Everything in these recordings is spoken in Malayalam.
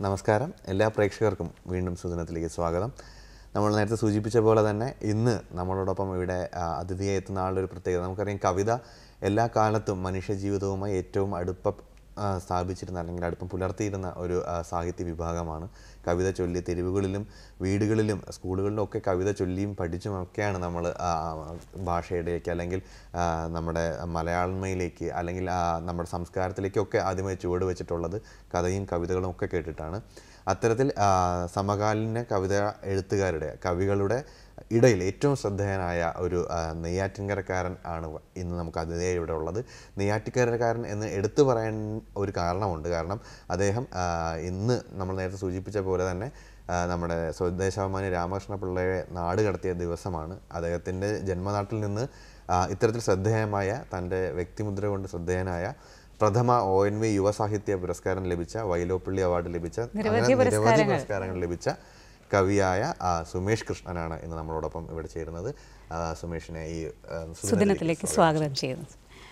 നമസ്കാരം എല്ലാ പ്രേക്ഷകർക്കും വീണ്ടും സുദിനത്തിലേക്ക് സ്വാഗതം നമ്മൾ നേരത്തെ സൂചിപ്പിച്ച പോലെ തന്നെ ഇന്ന് നമ്മളോടൊപ്പം ഇവിടെ ആ, അതിഥിയായി എത്തുന്ന ആളുടെ ഒരു പ്രത്യേകത നമുക്കറിയാം കവിത എല്ലാ കാലത്തും മനുഷ്യ ജീവിതവുമായി ഏറ്റവും അടുപ്പം ആ, സ്ഥാപിച്ചിരുന്ന അല്ലെങ്കിൽ അടുപ്പം പുലർത്തിയിരുന്ന ഒരു ആ, സാഹിത്യ വിഭാഗമാണ് കവിത ചൊല്ലി തെരുവുകളിലും വീടുകളിലും സ്കൂളുകളിലും ഒക്കെ കവിത ചൊല്ലിയും പഠിച്ചും ഒക്കെയാണ് നമ്മൾ ഭാഷയുടെയൊക്കെ അല്ലെങ്കിൽ ആ, നമ്മുടെ മലയാളമയിലേക്ക് അല്ലെങ്കിൽ ആ, നമ്മുടെ സംസ്കാരത്തിലേക്കൊക്കെ ആദ്യമായി ചുവട് വെച്ചിട്ടുള്ളത് കഥയും കവിതകളും ഒക്കെ കേട്ടിട്ടാണ് അത്തരത്തിൽ ആ, സമകാലീന കവിത എഴുത്തുകാരുടെ കവികളുടെ ഇടയിൽ ഏറ്റവും ശ്രദ്ധേയനായ ഒരു ആ, നെയ്യാറ്റിൻകരക്കാരൻ ആണ് ഇന്ന് നമുക്ക് അതിഥിയായി ഇവിടെ ഉള്ളത് നെയ്യാറ്റിൻകരക്കാരൻ എന്ന് എടുത്തു പറയാൻ ഒരു കാരണമുണ്ട് കാരണം അദ്ദേഹം ആ, ഇന്ന് നമ്മൾ നേരത്തെ സൂചിപ്പിച്ച പോലെ തന്നെ ആ, നമ്മുടെ സ്വദേശാഭിമാനി രാമകൃഷ്ണ പിള്ളയെ നാട് കടത്തിയ ദിവസമാണ് അദ്ദേഹത്തിൻ്റെ ജന്മനാട്ടിൽ നിന്ന് ആ, ഇത്തരത്തിൽ ശ്രദ്ധേയമായ തൻ്റെ വ്യക്തിമുദ്ര കൊണ്ട് ശ്രദ്ധേയനായ പ്രഥമ ഒ എൻ വി യുവസാഹിത്യ പുരസ്കാരം ലഭിച്ച വൈലോപ്പിള്ളി അവാർഡ് ലഭിച്ച അങ്ങനെ നിരവധി പുരസ്കാരങ്ങൾ ലഭിച്ച കവിയായ ആ, സുമേഷ് കൃഷ്ണനാണ് ഇന്ന് നമ്മളോടൊപ്പം ഇവിടെ ചേരുന്നത് ആ, സുമേഷിനെ ഈ ആ, സുദിനത്തിലേക്ക് സ്വാഗതം ചെയ്യുന്നു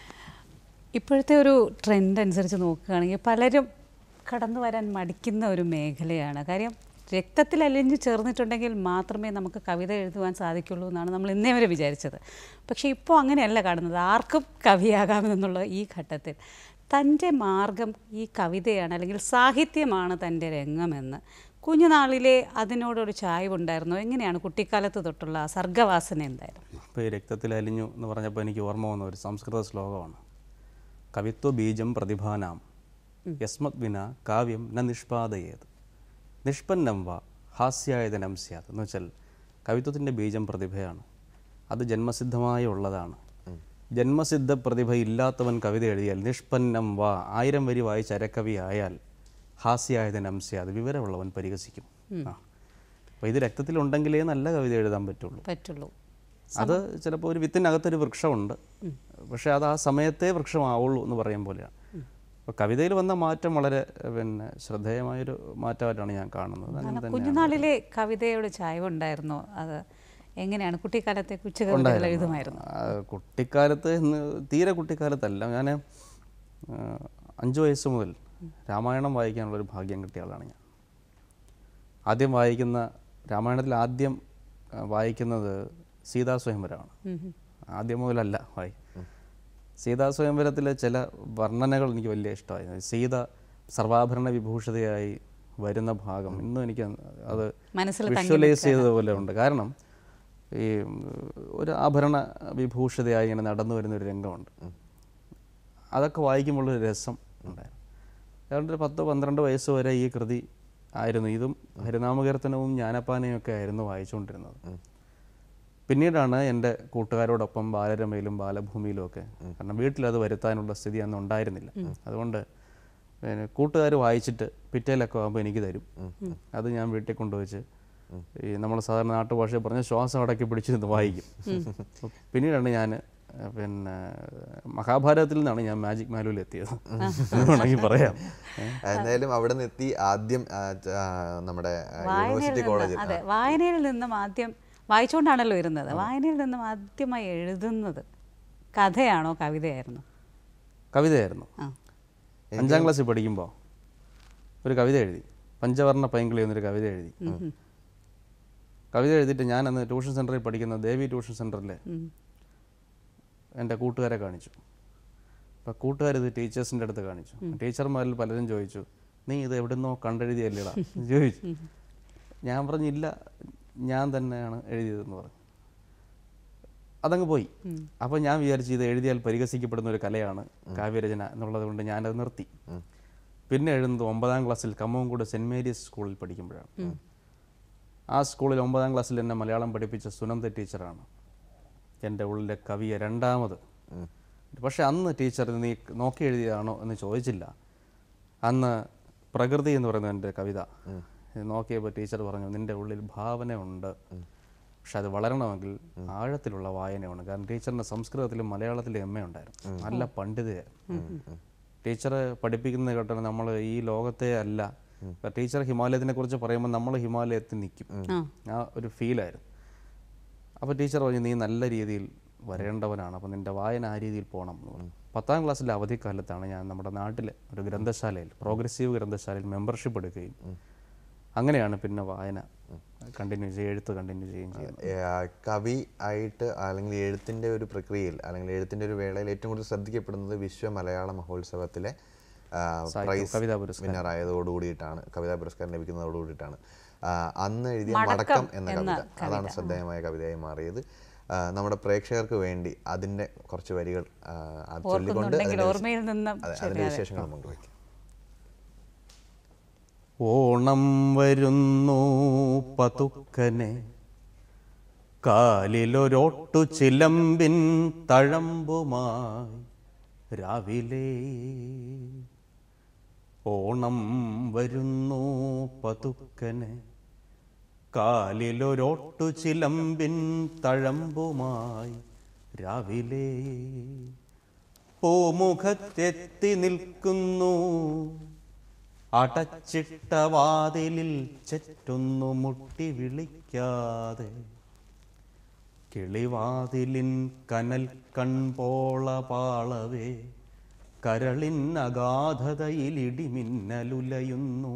ഇപ്പോഴത്തെ ഒരു ട്രെൻഡ് അനുസരിച്ച് നോക്കുകയാണെങ്കിൽ പലരും കടന്നു വരാൻ മടിക്കുന്ന ഒരു മേഖലയാണ് കാര്യം രക്തത്തിൽ അലിഞ്ഞു ചേർന്നിട്ടുണ്ടെങ്കിൽ മാത്രമേ നമുക്ക് കവിത എഴുതുവാൻ സാധിക്കുള്ളൂ എന്നാണ് നമ്മൾ ഇന്നേ വരെ വിചാരിച്ചത് പക്ഷേ ഇപ്പോൾ അങ്ങനെയല്ല കാണുന്നത് ആർക്കും കവിയാകാമെന്നുള്ള ഈ ഘട്ടത്തിൽ തൻ്റെ മാർഗം ഈ കവിതയാണ് അല്ലെങ്കിൽ സാഹിത്യമാണ് തൻ്റെ രംഗമെന്ന് കുഞ്ഞുനാളിലെ അതിനോടൊരു ചായ്വുണ്ടായിരുന്നോ എങ്ങനെയാണ് കുട്ടിക്കാലത്ത് തൊട്ടുള്ള ആ സർഗവാസന എന്തായിരുന്നു ഇപ്പോൾ ഈ രക്തത്തിൽ അലിഞ്ഞു എന്ന് പറഞ്ഞപ്പോൾ എനിക്ക് ഓർമ്മ വന്ന ഒരു സംസ്കൃത ശ്ലോകമാണ് കവിത്വ ബീജം പ്രതിഭാനാം യസ്മത് വിന കാവ്യം ന നിഷ്പാദയേത് നിഷ്പന്നം വ ഹാസ്യായതനം സ്യാത് എന്ന് വെച്ചാൽ കവിത്വത്തിൻ്റെ ബീജം പ്രതിഭയാണ് അത് ജന്മസിദ്ധമായി ഉള്ളതാണ് ജന്മസിദ്ധ പ്രതിഭ ഇല്ലാത്തവൻ കവിത എഴുതിയാൽ നിഷ്പന്നം വ ആയിരം വരി വായിച്ച് അരക്കവി ആയാൽ ഹാസ്യായതനം സ്യാത് വിവരമുള്ളവൻ പരിഹസിക്കും ആ അപ്പോൾ ഇത് രക്തത്തിലുണ്ടെങ്കിലേ നല്ല കവിത എഴുതാൻ പറ്റുള്ളൂ പറ്റുള്ളൂ അത് ചിലപ്പോൾ ഒരു വിത്തിനകത്തൊരു വൃക്ഷമുണ്ട് പക്ഷേ അത് ആ സമയത്തെ വൃക്ഷമാവുള്ളൂ എന്ന് പറയും പോലെയാണ് അപ്പോൾ കവിതയിൽ വന്ന മാറ്റം വളരെ ഏഹ്, പിന്നെ ശ്രദ്ധേയമായൊരു മാറ്റമായിട്ടാണ് ഞാൻ കാണുന്നത് അങ്ങനെ തന്നെ കുഞ്ഞുനാളിലെ കവിതയോട് ചായ്വുണ്ടായിരുന്നോ അത് എങ്ങനെയാണ് കുട്ടിക്കാലത്തെ കുച്ചുകവിതകൾ എഴുതുമായിരുന്നു ആ, കുട്ടിക്കാലത്ത് എന്ന് തീരെ കുട്ടിക്കാലത്തല്ല ഞാൻ അഞ്ച് വയസ്സ് മുതൽ രാമായണം വായിക്കാനുള്ളൊരു ഭാഗ്യം കിട്ടിയ ആളാണ് ഞാൻ ആദ്യം വായിക്കുന്ന രാമായണത്തിൽ ആദ്യം ആ, വായിക്കുന്നത് സീതാ സ്വയംവരമാണ് ആദ്യം മുതലല്ല വായി സീതാ സ്വയംവരത്തിലെ ചില വർണ്ണനകൾ എനിക്ക് വലിയ ഇഷ്ടമായി സീത സർവാഭരണ വിഭൂഷിതയായി വരുന്ന ഭാഗം ഇന്നും എനിക്ക് അത് മനസ്സിൽ വിഷ്വലൈസ് ചെയ്തതുപോലെ ഉണ്ട് കാരണം ഈ ഉം, ഒരു ആഭരണ വിഭൂഷിതയായി ഇങ്ങനെ നടന്നു വരുന്ന ഒരു രംഗമുണ്ട് അതൊക്കെ വായിക്കുമ്പോൾ ഒരു രസം ഉണ്ടായിരുന്നു ഏതാണ്ട് ഒരു പത്ത് പന്ത്രണ്ട് വയസ്സ് വരെ ഈ കൃതി ആയിരുന്നു ഇതും ഹരിനാമകീർത്തനവും ജ്ഞാനപ്പാനയും ഒക്കെ ആയിരുന്നു വായിച്ചുകൊണ്ടിരുന്നത് പിന്നീടാണ് എൻ്റെ കൂട്ടുകാരോടൊപ്പം ബാലരമയിലും ബാലഭൂമിയിലും ഒക്കെ കാരണം വീട്ടിലത് വരുത്താനുള്ള സ്ഥിതി അന്ന് ഉണ്ടായിരുന്നില്ല അതുകൊണ്ട് പിന്നെ കൂട്ടുകാർ വായിച്ചിട്ട് പിറ്റേലൊക്കെ ആകുമ്പോൾ എനിക്ക് തരും അത് ഞാൻ വീട്ടിൽ കൊണ്ടുവച്ച് ഈ നമ്മൾ സാധാരണ നാട്ടുഭാഷയിൽ പറഞ്ഞ ശ്വാസം അടക്കി പിടിച്ചിരുന്ന് വായിക്കും അപ്പോൾ പിന്നീടാണ് ഞാൻ പിന്നെ മഹാഭാരതത്തിൽ നിന്നാണ് ഞാൻ മാജിക് മാലുവിൽ എത്തിയത് എന്ന് വേണമെങ്കിൽ പറയാം ഏ. എന്തായാലും അവിടെ നിന്ന് എത്തി ആദ്യം ആ, ച- ആ, നമ്മുടെ ആ, യൂണിവേഴ്സിറ്റി കോളേജിൽ അതെ വായനയിൽ നിന്നും ആദ്യം വായിച്ചുകൊണ്ടാണല്ലോ ഇരുന്നത് വായനയിൽ നിന്നും ആദ്യമായി എഴുതുന്നത് കഥയാണോ കവിതയായിരുന്നോ കവിതയായിരുന്നു ആ അഞ്ചാം ക്ലാസ്സിൽ പഠിക്കുമ്പോൾ ഒരു കവിത എഴുതി പഞ്ചവർണ്ണ പൈങ്കിളി എന്നൊരു കവിത എഴുതി കവിത എഴുതിയിട്ട് ഞാൻ അന്ന് ട്യൂഷൻ സെൻറ്ററിൽ പഠിക്കുന്ന ദേവി ട്യൂഷൻ സെൻറ്ററിൽ ഉം. എൻ്റെ കൂട്ടുകാരെ കാണിച്ചു അപ്പോൾ കൂട്ടുകാർ ഇത് ടീച്ചേഴ്സിൻ്റെ അടുത്ത് കാണിച്ചു ടീച്ചർമാരിൽ പലരും ചോദിച്ചു നീ ഇത് എവിടുന്നോ കണ്ടെഴുതിയല്ലേടാ എന്ന് ചോദിച്ചു ഞാൻ പറഞ്ഞില്ല ഞാൻ തന്നെയാണ് എഴുതിയതെന്ന് പറഞ്ഞു അതങ്ങ് പോയി അപ്പോൾ ഞാൻ വിചാരിച്ചു ഇത് എഴുതിയാൽ പരിഹസിക്കപ്പെടുന്ന ഒരു കലയാണ് കാവ്യരചന എന്നുള്ളത് കൊണ്ട് ഞാനത് നിർത്തി പിന്നെ എഴുതുന്നത് ഒമ്പതാം ക്ലാസ്സിൽ കമ്മോങ്കൂട് സെൻറ് മേരീസ് സ്കൂളിൽ പഠിക്കുമ്പോഴാണ് ആ സ്കൂളിൽ ഒമ്പതാം ക്ലാസ്സിൽ എന്നെ മലയാളം പഠിപ്പിച്ച സുനന്ദ ടീച്ചറാണ് എൻ്റെ ഉള്ളിലെ കവിയെ രണ്ടാമത് പക്ഷെ അന്ന് ടീച്ചർ നീ നോക്കി എഴുതിയതാണോ എന്ന് ചോദിച്ചില്ല അന്ന് പ്രകൃതി എന്ന് പറയുന്ന എൻ്റെ കവിത ഇത് നോക്കിയപ്പോൾ ടീച്ചർ പറഞ്ഞു നിൻ്റെ ഉള്ളിൽ ഭാവനയുണ്ട് പക്ഷെ അത് വളരണമെങ്കിൽ ആഴത്തിലുള്ള വായനയാണ് കാരണം ടീച്ചറിന് സംസ്കൃതത്തിലും മലയാളത്തിലും എം എ ഉണ്ടായിരുന്നു നല്ല പണ്ഡിതയായിരുന്നു ടീച്ചർ പഠിപ്പിക്കുന്ന കേട്ടാൽ നമ്മൾ ഈ ലോകത്തെ അല്ല ടീച്ചർ ഹിമാലയത്തിനെ കുറിച്ച് പറയുമ്പോൾ നമ്മൾ ഹിമാലയത്തിൽ നിൽക്കും ആ ഒരു ഫീലായിരുന്നു അപ്പോൾ ടീച്ചർ പറഞ്ഞു നീ നല്ല രീതിയിൽ വരേണ്ടവനാണ് അപ്പം നിൻ്റെ വായന ആ രീതിയിൽ പോകണം എന്ന് പറഞ്ഞു പത്താം ക്ലാസ്സിലെ അവധിക്കാലത്താണ് ഞാൻ നമ്മുടെ നാട്ടിലെ ഒരു ഗ്രന്ഥശാലയിൽ പ്രോഗ്രസീവ് ഗ്രന്ഥശാലയിൽ മെമ്പർഷിപ്പ് എടുക്കുകയും അങ്ങനെയാണ് പിന്നെ വായന കണ്ടിന്യൂ ചെയ്യുക എഴുത്ത് കണ്ടിന്യൂ ചെയ്യുകയും ചെയ്യുന്നത് ഏഹ് കവി ആയിട്ട് അല്ലെങ്കിൽ എഴുത്തിൻ്റെ ഒരു പ്രക്രിയയിൽ അല്ലെങ്കിൽ എഴുത്തിൻ്റെ ഒരു വേളയിൽ ഏറ്റവും കൂടുതൽ ശ്രദ്ധിക്കപ്പെടുന്നത് വിശ്വ മലയാള മഹോത്സവത്തിലെ പ്രൈസ് കവിതാ പുരസ്കാരം. വിന്നർ ആയതോടുകൂടിയിട്ടാണ് കവിതാ പുരസ്കാരം ലഭിക്കുന്നതോടുകൂടിയിട്ടാണ് ആ, അന്ന് എഴുതിയ മടക്കം മടക്കം എന്ന എന്ന കവിത അതാണ് ശ്രദ്ധേയമായ കവിതയായി മാറിയത് ആ, നമ്മുടെ പ്രേക്ഷകർക്ക് വേണ്ടി അതിൻ്റെ കുറച്ച് വരികൾ ആ, അത് ചൊല്ലിക്കൊണ്ട് ഓർക്കുന്നുണ്ടെങ്കിൽ അതിൻ്റെ ഓർമ്മയിൽ നിന്നും അതെ, അതിൻ്റെ വിശേഷങ്ങൾ പങ്കുവയ്ക്കാം ഓണം വരുന്നു പതുക്കനെ കാലിലൊരൊട്ടു ചിലമ്പിൻ തഴമ്പുമായി രാവിലെ ഓണം വരുന്നു പതുക്കനെ കാലിലൊരൊട്ടു ചിലമ്പിൻ തഴമ്പുമായി രാവിലെ പൂമുഖത്തെത്തി നിൽക്കുന്നു അടച്ചിട്ട വാതിലിൽ ചെറ്റൊന്നു മുട്ടി വിളിക്കാതെ കിളിവാതിലിൻ കനൽ കൺപോള പാളവേ കരളിൻ അഗാധതയിൽ ഇടിമിന്നലുലയുന്നു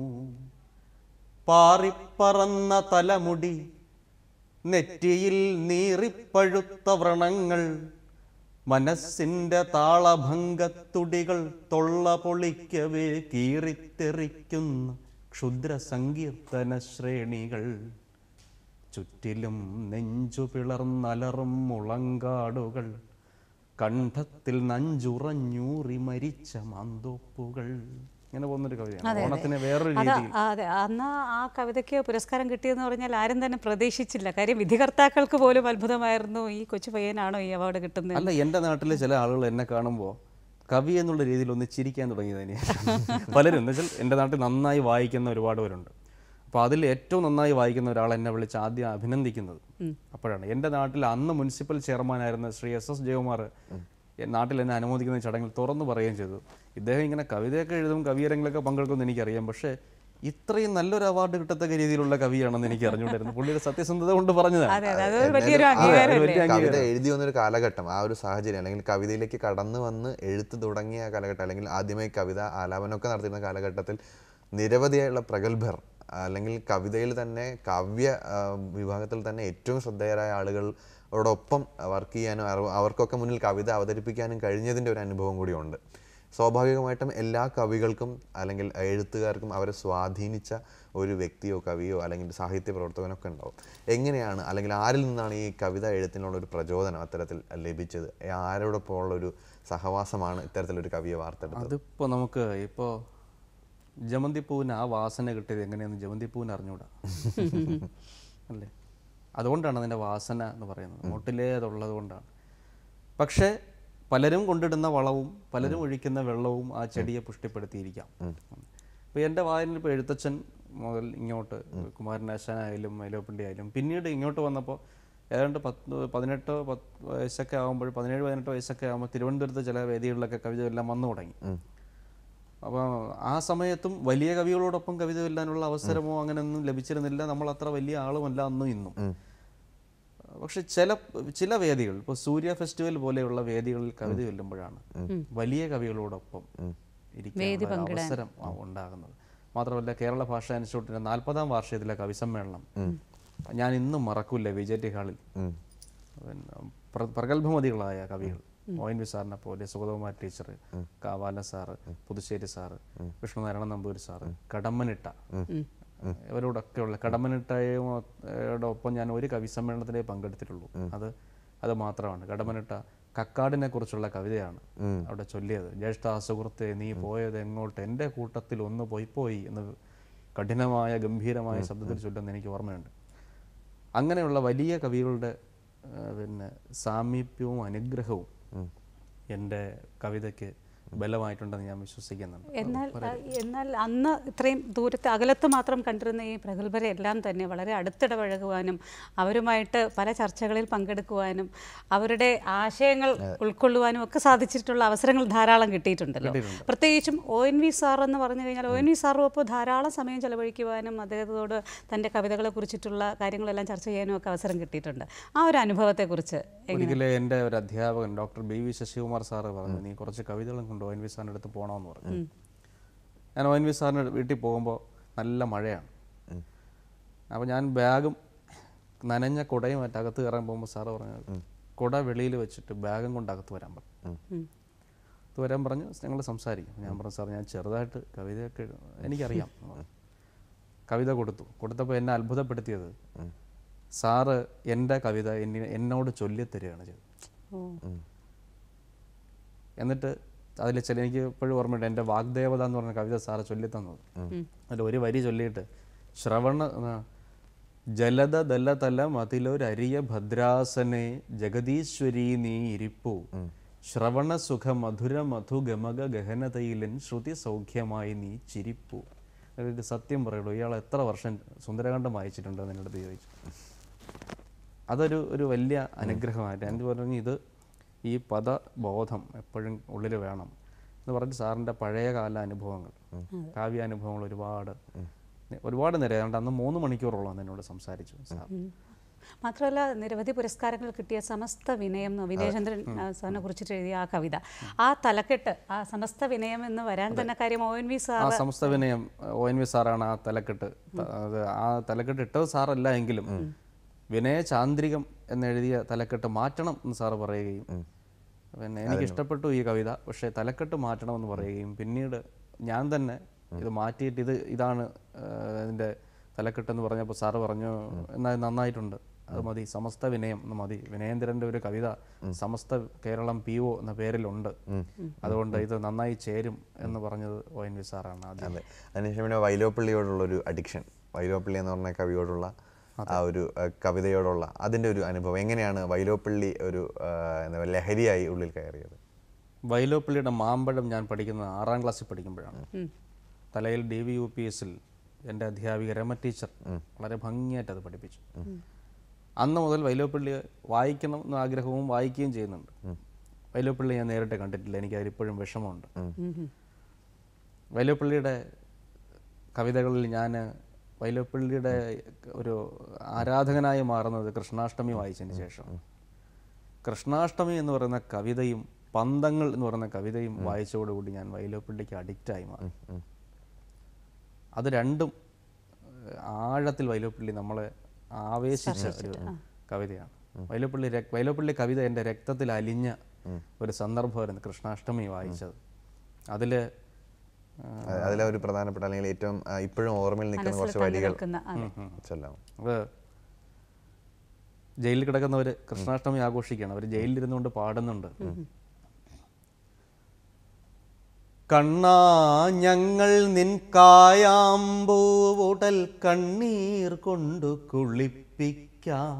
പാറിപ്പറന്ന തലമുടി നെറ്റിയിൽ നീറിപ്പഴുത്ത വ്രണങ്ങൾ മനസ്സിന്റെ താളഭംഗത്തുടികൾ തൊള്ള പൊളിക്കവേ കീറിത്തെറിക്കുന്ന ക്ഷുദ്ര സങ്കീർത്തന ശ്രേണികൾ ചുറ്റിലും നെഞ്ചു പിളർന്നലറും മുളങ്കാടുകൾ കണ്ഠത്തിൽ നഞ്ചുറഞ്ഞൂറി മരിച്ച മാന്തോപ്പുകൾ ഇങ്ങനെ പോകുന്നൊരു കവിതയാണ് ഓണത്തിന് വേറൊരു അത് രീതിയിൽ അതെ അന്ന് ആ കവിതയ്ക്ക് പുരസ്കാരം കിട്ടിയെന്ന് പറഞ്ഞാൽ ആരും തന്നെ പ്രതീക്ഷിച്ചില്ല കാര്യം വിധികർത്താക്കൾക്ക് പോലും അത്ഭുതമായിരുന്നു ഈ കൊച്ചു പയ്യനാണോ ഈ അവാർഡ് കിട്ടുന്നത് അല്ല എൻ്റെ നാട്ടിലെ ചില ആളുകൾ എന്നെ കാണുമ്പോൾ കവി എന്നുള്ള രീതിയിൽ ഒന്ന് ചിരിക്കാൻ തുടങ്ങിയത് തന്നെയാണ് പലരും എന്ന് വെച്ചാൽ എൻ്റെ നാട്ടിൽ നന്നായി വായിക്കുന്ന ഒരുപാട് പേരുണ്ട് അപ്പോൾ അതിൽ ഏറ്റവും നന്നായി വായിക്കുന്ന ഒരാൾ എന്നെ വിളിച്ച് ആദ്യം അഭിനന്ദിക്കുന്നത് അപ്പോഴാണ് എൻ്റെ നാട്ടിൽ അന്ന് മുനിസിപ്പൽ ചെയർമാനായിരുന്ന ശ്രീ എസ് എസ് ജയകുമാർ എ- നാട്ടിൽ എന്നെ അനുമോദിക്കുന്ന ചടങ്ങിൽ തുറന്നു പറയുകയും ചെയ്തു ഇദ്ദേഹം ഇങ്ങനെ കവിതയൊക്കെ എഴുതും കവിയരങ്ങളിലൊക്കെ പങ്കെടുക്കുമെന്ന് എനിക്കറിയാം പക്ഷേ ഇത്രയും നല്ലൊരു അവാർഡ് കിട്ടത്തക്ക രീതിയിലുള്ള കവിയാണെന്ന് എനിക്ക് അറിഞ്ഞുകൊണ്ടിരുന്നു പുള്ളിയുടെ സത്യസന്ധത കൊണ്ട് പറഞ്ഞതാണ് അതെ അതെ അതൊരു വലിയൊരു എന്തായാലും ആ, അംഗീകാരമല്ലേ വലിയ കവിത എഴുതി വന്നൊരു കാലഘട്ടം ആ ഒരു സാഹചര്യം അല്ലെങ്കിൽ കവിതയിലേക്ക് കടന്നു വന്ന് എഴുത്ത് തുടങ്ങിയ ആ കാലഘട്ടം അല്ലെങ്കിൽ ആദ്യമായി കവിത ആലാപനമൊക്കെ നടത്തിയിരുന്ന കാലഘട്ടത്തിൽ നിരവധിയായുള്ള പ്രഗത്ഭർ അല്ലെങ്കിൽ കവിതയിൽ തന്നെ കാവ്യ ആ, വിഭാഗത്തിൽ തന്നെ ഏറ്റവും ശ്രദ്ധേയരായ ആളുകളോടൊപ്പം വർക്ക് ചെയ്യാനും അവർ- അവർക്കൊക്കെ മുന്നിൽ കവിത അവതരിപ്പിക്കാനും കഴിഞ്ഞതിൻ്റെ ഒരു അനുഭവം കൂടിയുണ്ട് സ്വാഭാവികമായിട്ടും എല്ലാ കവികൾക്കും അല്ലെങ്കിൽ എഴുത്തുകാർക്കും അവരെ സ്വാധീനിച്ച ഒരു വ്യക്തിയോ കവിയോ അല്ലെങ്കിൽ സാഹിത്യ പ്രവർത്തകനോ ഒക്കെ ഉണ്ടാവും എങ്ങനെയാണ് അല്ലെങ്കിൽ ആരിൽ നിന്നാണ് ഈ കവിത എഴുത്തിനുള്ള ഒരു പ്രചോദനം അത്തരത്തിൽ ലഭിച്ചത് ആരോടൊപ്പം ഉള്ള ഒരു സഹവാസമാണ് ഇത്തരത്തിലൊരു കവിയെ വാർത്തെടുത്തത് അതിപ്പോൾ നമുക്ക് ഇപ്പോൾ ജമന്തിപ്പൂവിന് ആ വാസന കിട്ടിയത് എങ്ങനെയാണെന്ന് ജമന്തിപ്പൂവിന് അറിഞ്ഞൂടാ അല്ലേ അതുകൊണ്ടാണ് അതിൻ്റെ വാസന എന്ന് പറയുന്നത് മുട്ടിലേ അതുള്ളത് കൊണ്ടാണ് പക്ഷേ പലരും കൊണ്ടിടുന്ന വളവും പലരും ഒഴിക്കുന്ന വെള്ളവും ആ ചെടിയെ പുഷ്ടിപ്പെടുത്തിയിരിക്കാം ഇപ്പോൾ എൻ്റെ വായനയിൽ ഇപ്പോൾ എഴുത്തച്ഛൻ മുതൽ ഇങ്ങോട്ട് കുമാരനാശാനായാലും മൈലോപ്പിണ്ടി ആയാലും പിന്നീട് ഇങ്ങോട്ട് വന്നപ്പോൾ ഏതാണ്ട് പത്ത് പതിനെട്ട് പത്ത് വയസ്സൊക്കെ ആകുമ്പോൾ പതിനേഴ് പതിനെട്ട് വയസ്സൊക്കെ ആകുമ്പോൾ തിരുവനന്തപുരത്ത് ചില വേദികളിലൊക്കെ കവിത എല്ലാം വന്നു തുടങ്ങി അപ്പോൾ ആ സമയത്തും വലിയ കവികളോടൊപ്പം കവിത ചൊല്ലാനുള്ള അവസരമോ അങ്ങനെയൊന്നും ലഭിച്ചിരുന്നില്ല നമ്മൾ അത്ര വലിയ ആളുമല്ല അന്നും ഇന്നും പക്ഷെ ചില ചില വേദികൾ ഇപ്പോൾ സൂര്യ ഫെസ്റ്റിവൽ പോലെയുള്ള വേദികളിൽ കവിത ചൊല്ലുമ്പോഴാണ് വലിയ കവികളോടൊപ്പം ഇരിക്കാനുള്ള ഒരു അവസരം ആ ഉണ്ടാകുന്നത് മാത്രമല്ല കേരള ഭാഷാ ഇൻസ്റ്റിറ്റ്യൂട്ടിന്റെ നാൽപ്പതാം വാർഷികത്തിലെ കവിസമ്മേളനം ഞാൻ ഇന്നും മറക്കൂല വി ടി ഹാളിൽ പിന്നെ പ്ര- പ്രഗത്ഭമതികളായ കവികൾ ഒ എൻ വി സാറിനെ പോലെ Sugathakumar teacher Kavala sir Puthussery sir Vishnunarayana Namboori sir Kadammanitta ഇവരോടൊക്കെയുള്ള കടമ്മനിട്ടയുടെ ഒപ്പം ഞാൻ ഒരു കവി സമ്മേളനത്തിലേ പങ്കെടുത്തിട്ടുള്ളൂ അത് അത് മാത്രമാണ് കടമ്മനിട്ട കക്കാടിനെ കുറിച്ചുള്ള കവിതയാണ് അവിടെ ചൊല്ലിയത് ജ്യേഷ്ഠ സുഹൃത്തെ നീ പോയത് എങ്ങോട്ട് എൻ്റെ കൂട്ടത്തിൽ ഒന്ന് പോയി പോയി എന്ന് കഠിനമായ ഗംഭീരമായ ശബ്ദത്തിൽ ചൊല്ലുന്ന എനിക്ക് ഓർമ്മയുണ്ട് അങ്ങനെയുള്ള വലിയ കവികളുടെ ആ, പിന്നെ സാമീപ്യവും അനുഗ്രഹവും എൻ്റെ കവിതയ്ക്ക് ബലമായിട്ടുണ്ടെന്ന് ഞാൻ വിശ്വസിക്കുന്നുണ്ട് എന്നാൽ എന്നാൽ അന്ന് ഇത്രയും ദൂരത്ത് അകലത്ത് മാത്രം കണ്ടിരുന്ന ഈ പ്രഗത്ഭരെ എല്ലാം തന്നെ വളരെ അടുത്തിടപഴകുവാനും അവരുമായിട്ട് പല ചർച്ചകളിൽ പങ്കെടുക്കുവാനും അവരുടെ ആശയങ്ങൾ ഉൾക്കൊള്ളുവാനും ഒക്കെ സാധിച്ചിട്ടുള്ള അവസരങ്ങൾ ധാരാളം കിട്ടിയിട്ടുണ്ടല്ലോ പ്രത്യേകിച്ചും ഒ എൻ വി സാർ എന്ന് പറഞ്ഞു കഴിഞ്ഞാൽ ഒ എൻ വി സാറും ഒപ്പം ധാരാളം സമയം ചെലവഴിക്കുവാനും അദ്ദേഹത്തോട് തൻ്റെ കവിതകളെ കുറിച്ചിട്ടുള്ള കാര്യങ്ങളെല്ലാം ചർച്ച ചെയ്യാനും ഒക്കെ അവസരം കിട്ടിയിട്ടുണ്ട് ആ ഒരു അനുഭവത്തെക്കുറിച്ച് ഒരിക്കലും എൻ്റെ ഒരു അധ്യാപകൻ doctor B V Sasikumar sir പറഞ്ഞു നീ കുറച്ച് കവിതകളും കൊണ്ട് ഒ എൻ വി സാറിൻ്റെ അടുത്ത് പോകണമെന്ന് പറഞ്ഞു ഞാൻ ഒ എൻ വി സാറിൻ്റെ വീട്ടിൽ പോകുമ്പോൾ നല്ല മഴയാണ് അപ്പോൾ ഞാൻ ബാഗും നനഞ്ഞ കുടയും മറ്റേ അകത്ത് കയറാൻ പോകുമ്പോൾ സാറ് പറഞ്ഞു കുട വെളിയിൽ വെച്ചിട്ട് ബാഗും കൊണ്ട് അകത്ത് വരാൻ പറഞ്ഞു ഉം. അകത്ത് വരാൻ പറഞ്ഞു ഞങ്ങൾ സംസാരിക്കും ഞാൻ പറഞ്ഞു സാർ ഞാൻ ചെറുതായിട്ട് കവിതയൊക്കെ എഴുതും. എനിക്കറിയാം എന്ന് പറഞ്ഞു. കവിത കൊടുത്തു കൊടുത്തപ്പോൾ എന്നെ അത്ഭുതപ്പെടുത്തിയത് സാറ് എൻ്റെ കവിത എന്നെ എന്നോട് ചൊല്ലിത്തരികയാണ് ചെയ്തത് ഓ എന്നിട്ട് അതിൽ ചില എനിക്ക് ഇപ്പോഴും ഓർമ്മയുണ്ട് എൻ്റെ വാഗ്ദേവത എന്ന് പറഞ്ഞ കവിത സാറ് ചൊല്ലിത്തന്നത് അതിൽ ഒരു വരി ചൊല്ലിയിട്ട് ശ്രവണ ആ, ജലത ദലതല മതിലൊരരിയ ഭദ്രാസനെ ജഗദീശ്വരി നീ ഇരിപ്പു ശ്രവണ സുഖ മധുര മധു ഗമക ഗഹനതയിലൻ ശ്രുതി സൗഖ്യമായി നീ ചിരിപ്പു ഇത് സത്യം പറയുള്ളൂ ഇയാൾ എത്ര വർഷം സുന്ദരകാന്ഡം വായിച്ചിട്ടുണ്ടെന്ന് എൻ്റെ അടുത്ത് ചോദിച്ചു അതൊരു ഒരു വലിയ അനുഗ്രഹമായിട്ട് ഞാൻ പറഞ്ഞു ഇത് ഈ പദബോധം എപ്പോഴും ഉള്ളിൽ വേണം എന്ന് പറഞ്ഞ് സാറിൻ്റെ പഴയകാല അനുഭവങ്ങൾ കാവ്യാനുഭവങ്ങൾ ഒരുപാട് ഒരുപാട് നേരം ഏതാണ്ട് അന്ന് മൂന്ന് മണിക്കൂറോളം എന്നോട് സംസാരിച്ചു സാർ മാത്രമല്ല നിരവധി പുരസ്കാരങ്ങൾ കിട്ടിയ സമസ്ത വിനയം എന്ന് വിനയചന്ദ്രൻ ആ, സാറിനെ കുറിച്ചിട്ട് എഴുതിയ ആ കവിത ആ തലക്കെട്ട് ആ സമസ്ത വിനയം എന്ന് വരാൻ തന്നെ കാര്യം ഒ എൻ വി സാർ ആ സമസ്ത വിനയം ഒ എൻ വി സാറാണ് ആ തലക്കെട്ട് ത- അത് ആ തലക്കെട്ട് ഇട്ടത് സാറല്ല എങ്കിലും വിനയ ചാന്ദ്രികം എന്നെഴുതിയ തലക്കെട്ട് മാറ്റണം എന്ന് സാറ് പറയുകയും പിന്നെ എനിക്ക് ഇഷ്ടപ്പെട്ടു ഈ കവിത പക്ഷേ തലക്കെട്ട് മാറ്റണം എന്ന് പറയുകയും പിന്നീട് ഞാൻ തന്നെ ഇത് മാറ്റിയിട്ട് ഇത് ഇതാണ് ആ, ഇതിൻ്റെ തലക്കെട്ട് എന്ന് പറഞ്ഞപ്പോൾ സാറ് പറഞ്ഞു എന്നാൽ നന്നായിട്ടുണ്ട് അത് മതി സമസ്ത വിനയം എന്ന് മതി വിനയേന്ദ്രൻ്റെ ഒരു കവിത സമസ്ത കേരളം പി ഒ എന്ന പേരിലുണ്ട് അതുകൊണ്ട് ഇത് നന്നായി ചേരും എന്ന് പറഞ്ഞത് ഒ എൻ വി സാറാണ് ആദ്യം അതെ അതിനുശേഷം പിന്നെ വൈലോപ്പള്ളിയോടുള്ള ഒരു അഡിക്ഷൻ വൈലോപ്പള്ളി എന്ന് പറഞ്ഞ കവിയോടുള്ള ആ ഒരു ആ, കവിതയോടുള്ള അതിൻ്റെ ഒരു അനുഭവം എങ്ങനെയാണ് വൈലോപ്പള്ളി ഒരു ആ, എന്താ പറയുക ലഹരിയായി ഉള്ളിൽ കയറിയത് വൈലോപ്പള്ളിയുടെ മാമ്പഴം ഞാൻ പഠിക്കുന്നത് ആറാം ക്ലാസ്സിൽ പഠിക്കുമ്പോഴാണ് തലയിൽ ഡി വി യു പി എസിൽ എൻ്റെ അധ്യാപിക രമ ടീച്ചർ വളരെ ഭംഗിയായിട്ട് അത് പഠിപ്പിച്ചു അന്ന് മുതൽ വൈലോപ്പള്ളി വായിക്കണം എന്ന ആഗ്രഹവും വായിക്കുകയും ചെയ്യുന്നുണ്ട് വൈലോപ്പള്ളി ഞാൻ നേരിട്ട് കണ്ടിട്ടില്ല എനിക്ക് അതിലിപ്പോഴും വിഷമമുണ്ട് വൈലോപ്പള്ളിയുടെ കവിതകളിൽ ഞാൻ വൈലോപ്പള്ളിയുടെ ഒരു ആരാധകനായി മാറുന്നത് കൃഷ്ണാഷ്ടമി വായിച്ചതിന് ശേഷം കൃഷ്ണാഷ്ടമി എന്ന് പറയുന്ന കവിതയും പന്തങ്ങൾ എന്ന് പറയുന്ന കവിതയും വായിച്ചതോടുകൂടി ഞാൻ വൈലോപ്പള്ളിക്ക് അഡിക്റ്റായി മാറി അത് രണ്ടും ഏഹ്, ആഴത്തിൽ വൈലോപ്പള്ളി നമ്മളെ ആവേശിച്ച ഒരു കവിതയാണ് വൈലോപ്പള്ളി രക്- വൈലോപ്പള്ളി കവിത എൻ്റെ രക്തത്തിൽ അലിഞ്ഞ ഒരു സന്ദർഭമായിരുന്നു കൃഷ്ണാഷ്ടമി വായിച്ചത് അതിൽ അത് അതിലെ ഒരു പ്രധാനപ്പെട്ട അല്ലെങ്കിൽ ഏറ്റവും ആ, ഇപ്പോഴും ഓർമ്മയിൽ നിൽക്കുന്ന കുറച്ച് വരികൾ നിൽക്കുന്ന അതെ ചൊല്ലാം അത് ജയിലിൽ കിടക്കുന്നവർ കൃഷ്ണാഷ്ടമി ആഘോഷിക്കുകയാണ് അവർ ജയിലിലിരുന്നുകൊണ്ട് പാടുന്നുണ്ട് കണ്ണാ ഞങ്ങൾ നിൻ കായാമ്പൂവുടൽ കണ്ണീർ കൊണ്ടു കുളിപ്പിക്കാം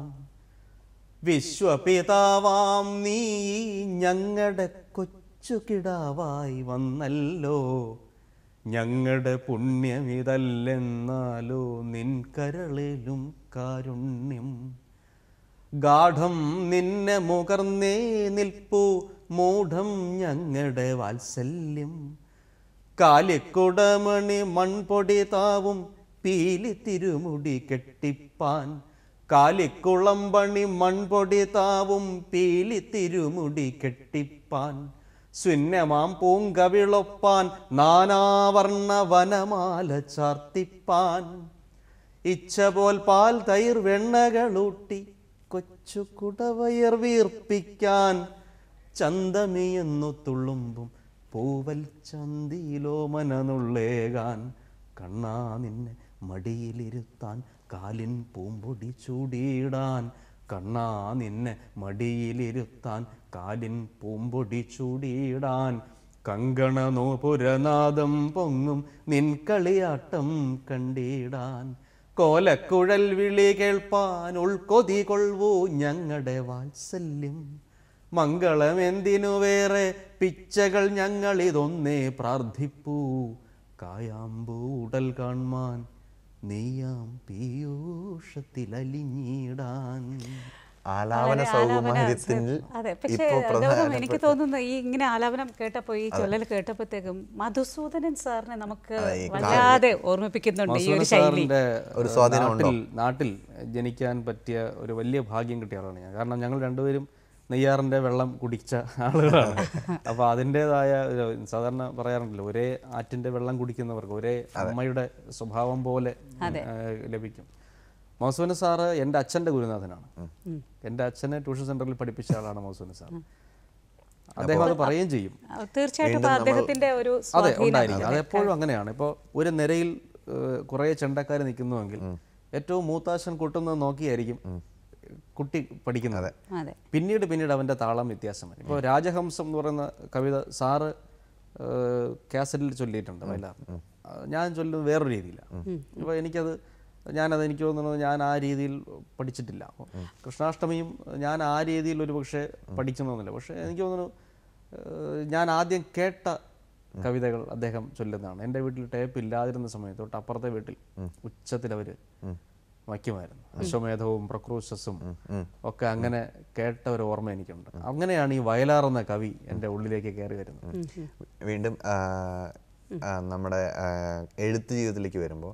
വിശ്വപിതാവാം നീ ഞങ്ങളുടെ കൊച്ചു കിടാവായി വന്നല്ലോ ഞങ്ങളുടെ പുണ്യമിതല്ലെന്നാലോ നിൻ കരളിലും കാരുണ്യം ഗാഠം നിന്നെ മുകർന്നേ നിൽപ്പു മൂഢം ഞങ്ങളുടെ വാത്സല്യം കാലിക്കുടമണി മൺപൊടി താവും പീലി തിരുമുടി കെട്ടിപ്പാൻ കാലിക്കുളമ്പണി മൺപൊടി താവും പീലി തിരുമുടി കെട്ടിപ്പാൻ ശൂന്യമാം പൂങ്കവിളൊപ്പാൻ നാനാവർണ്ണ വനമാല ചാർത്തിപ്പാൻ ഇച്ഛ പോൽ പാൽ തൈർ വെണ്ണകളൂട്ടി കൊച്ചു കുടവയർ വീർപ്പിക്കാൻ ചന്തമിയെന്നു തുള്ളുമ്പും പൂവൽ ചന്തിയിലോ മനനുള്ളേകാൻ കണ്ണാ നിന്നെ മടിയിലിരുത്താൻ കാലിൻ പൂമ്പൊടി ചൂടിയിടാൻ കണ്ണാ നിന്നെ മടിയിലിരുത്താൻ കാലിൻ പൂമ്പൊടി ചൂടിയിടാൻ കങ്കണനോപുരനാദം പൊങ്ങും നിൻ കളിയാട്ടം കണ്ടിടാൻ കോലക്കുഴൽ വിളി കേൾപ്പാൻ ഉൾക്കൊതി കൊള്ളൂ ഞങ്ങളുടെ വാത്സല്യം മംഗളം എന്തിനു വേറെ പിച്ചകൾ ഞങ്ങളിതൊന്നേ പ്രാർത്ഥിപ്പൂ കായാമ്പൂ ഉടൽ കാൺമാൻ നെയ്യാം പീയൂഷത്തിലലിഞ്ഞിടാൻ ആലാപന വളരെ സൗകുമാര്യത്തിൽ അതെ പക്ഷേ ഇപ്പോൾ അദ്ദേഹം പ്രധാനപ്പെട്ട എനിക്ക് തോന്നുന്നു ഈ ഇങ്ങനെ ആലാപനം കേട്ടപ്പോൾ ഈ ചൊല്ലൽ കേട്ടപ്പോഴത്തേക്കും മധുസൂദനൻ സാറിനെ നമുക്ക് വല്ലാതെ ഓർമ്മിപ്പിക്കുന്നുണ്ട് ഈ ഒരു മസൂദ് ശൈലി സാറിന്റെ ഒരു സ്വാധീനം നാട്ടിൽ നാട്ടിൽ ജനിക്കാൻ പറ്റിയ ഒരു വലിയ ഭാഗ്യം കിട്ടിയ ആളാണ് ഞാൻ കാരണം ഞങ്ങൾ രണ്ടുപേരും നെയ്യാറിന്റെ വെള്ളം കുടിച്ച ആളുകളാണ് അപ്പൊ അതിൻ്റെതായ ഒരു സാധാരണ പറയാറുണ്ടല്ലോ ഒരേ ആറ്റിന്റെ വെള്ളം കുടിക്കുന്നവർക്ക് ഒരേ അമ്മയുടെ സ്വഭാവം പോലെ ഏഹ്, ലഭിക്കും മൗസൂന് സാറ് എൻ്റെ അച്ഛൻ്റെ ഗുരുനാഥനാണ് എൻ്റെ അച്ഛനെ ട്യൂഷൻ സെന്ററിൽ പഠിപ്പിച്ച ആളാണ് മൗസൂന് സാർ അദ്ദേഹം അത് പറയുകയും ചെയ്യും ആ, തീർച്ചയായിട്ടും ഇപ്പൊ അദ്ദേഹത്തിന്റെ ഒരു അതെ സ്വാധീനം ഉണ്ടായിരിക്കും അതെപ്പോഴും അങ്ങനെയാണ് ഇപ്പോൾ ഒരു നിരയിൽ കുറേ ചെണ്ടക്കാർ നിൽക്കുന്നുവെങ്കിൽ ഏറ്റവും മൂത്താശൻ കൊട്ടുന്നത് നോക്കിയായിരിക്കും കുട്ടി പഠിക്കുന്നത് അതെ പിന്നീട് പിന്നീട് അവൻ്റെ താളം വ്യത്യാസം വരും ഇപ്പോൾ രാജഹംസം എന്ന് പറയുന്ന കവിത സാറ് ഏഹ്, കാസറ്റിൽ ചൊല്ലിയിട്ടുണ്ട് വയലാർ ഞാൻ ചൊല്ലുന്നത് വേറൊരു രീതിയിലാണ് അപ്പോൾ എനിക്കത് ഞാനത് എനിക്ക് തോന്നുന്നത് ഞാൻ ആ രീതിയിൽ പഠിച്ചിട്ടില്ല അപ്പോൾ കൃഷ്ണാഷ്ടമിയും ഞാൻ ആ രീതിയിൽ ഒരു പക്ഷേ പഠിച്ചെന്നൊന്നുമില്ല പക്ഷേ എനിക്ക് തോന്നുന്നു ഏഹ്, ഞാൻ ആദ്യം കേട്ട കവിതകൾ അദ്ദേഹം ചൊല്ലുന്നതാണ് എൻ്റെ വീട്ടിൽ ടേപ്പ് ഇല്ലാതിരുന്ന സമയത്ത് തൊട്ട് അപ്പുറത്തെ വീട്ടിൽ ഉച്ചത്തിൽ അവർ വയ്ക്കുമായിരുന്നു അശ്വമേധവും പ്രക്രൂശസും ഒക്കെ അങ്ങനെ കേട്ട ഒരു ഓർമ്മ എനിക്കുണ്ട് അങ്ങനെയാണ് ഈ വയലാർ എന്ന കവി എൻ്റെ ഉള്ളിലേക്ക് കയറി വരുന്നത് വീണ്ടും ആ, ആ, നമ്മുടെ ആ, എഴുത്ത് ജീവിതത്തിലേക്ക് വരുമ്പോൾ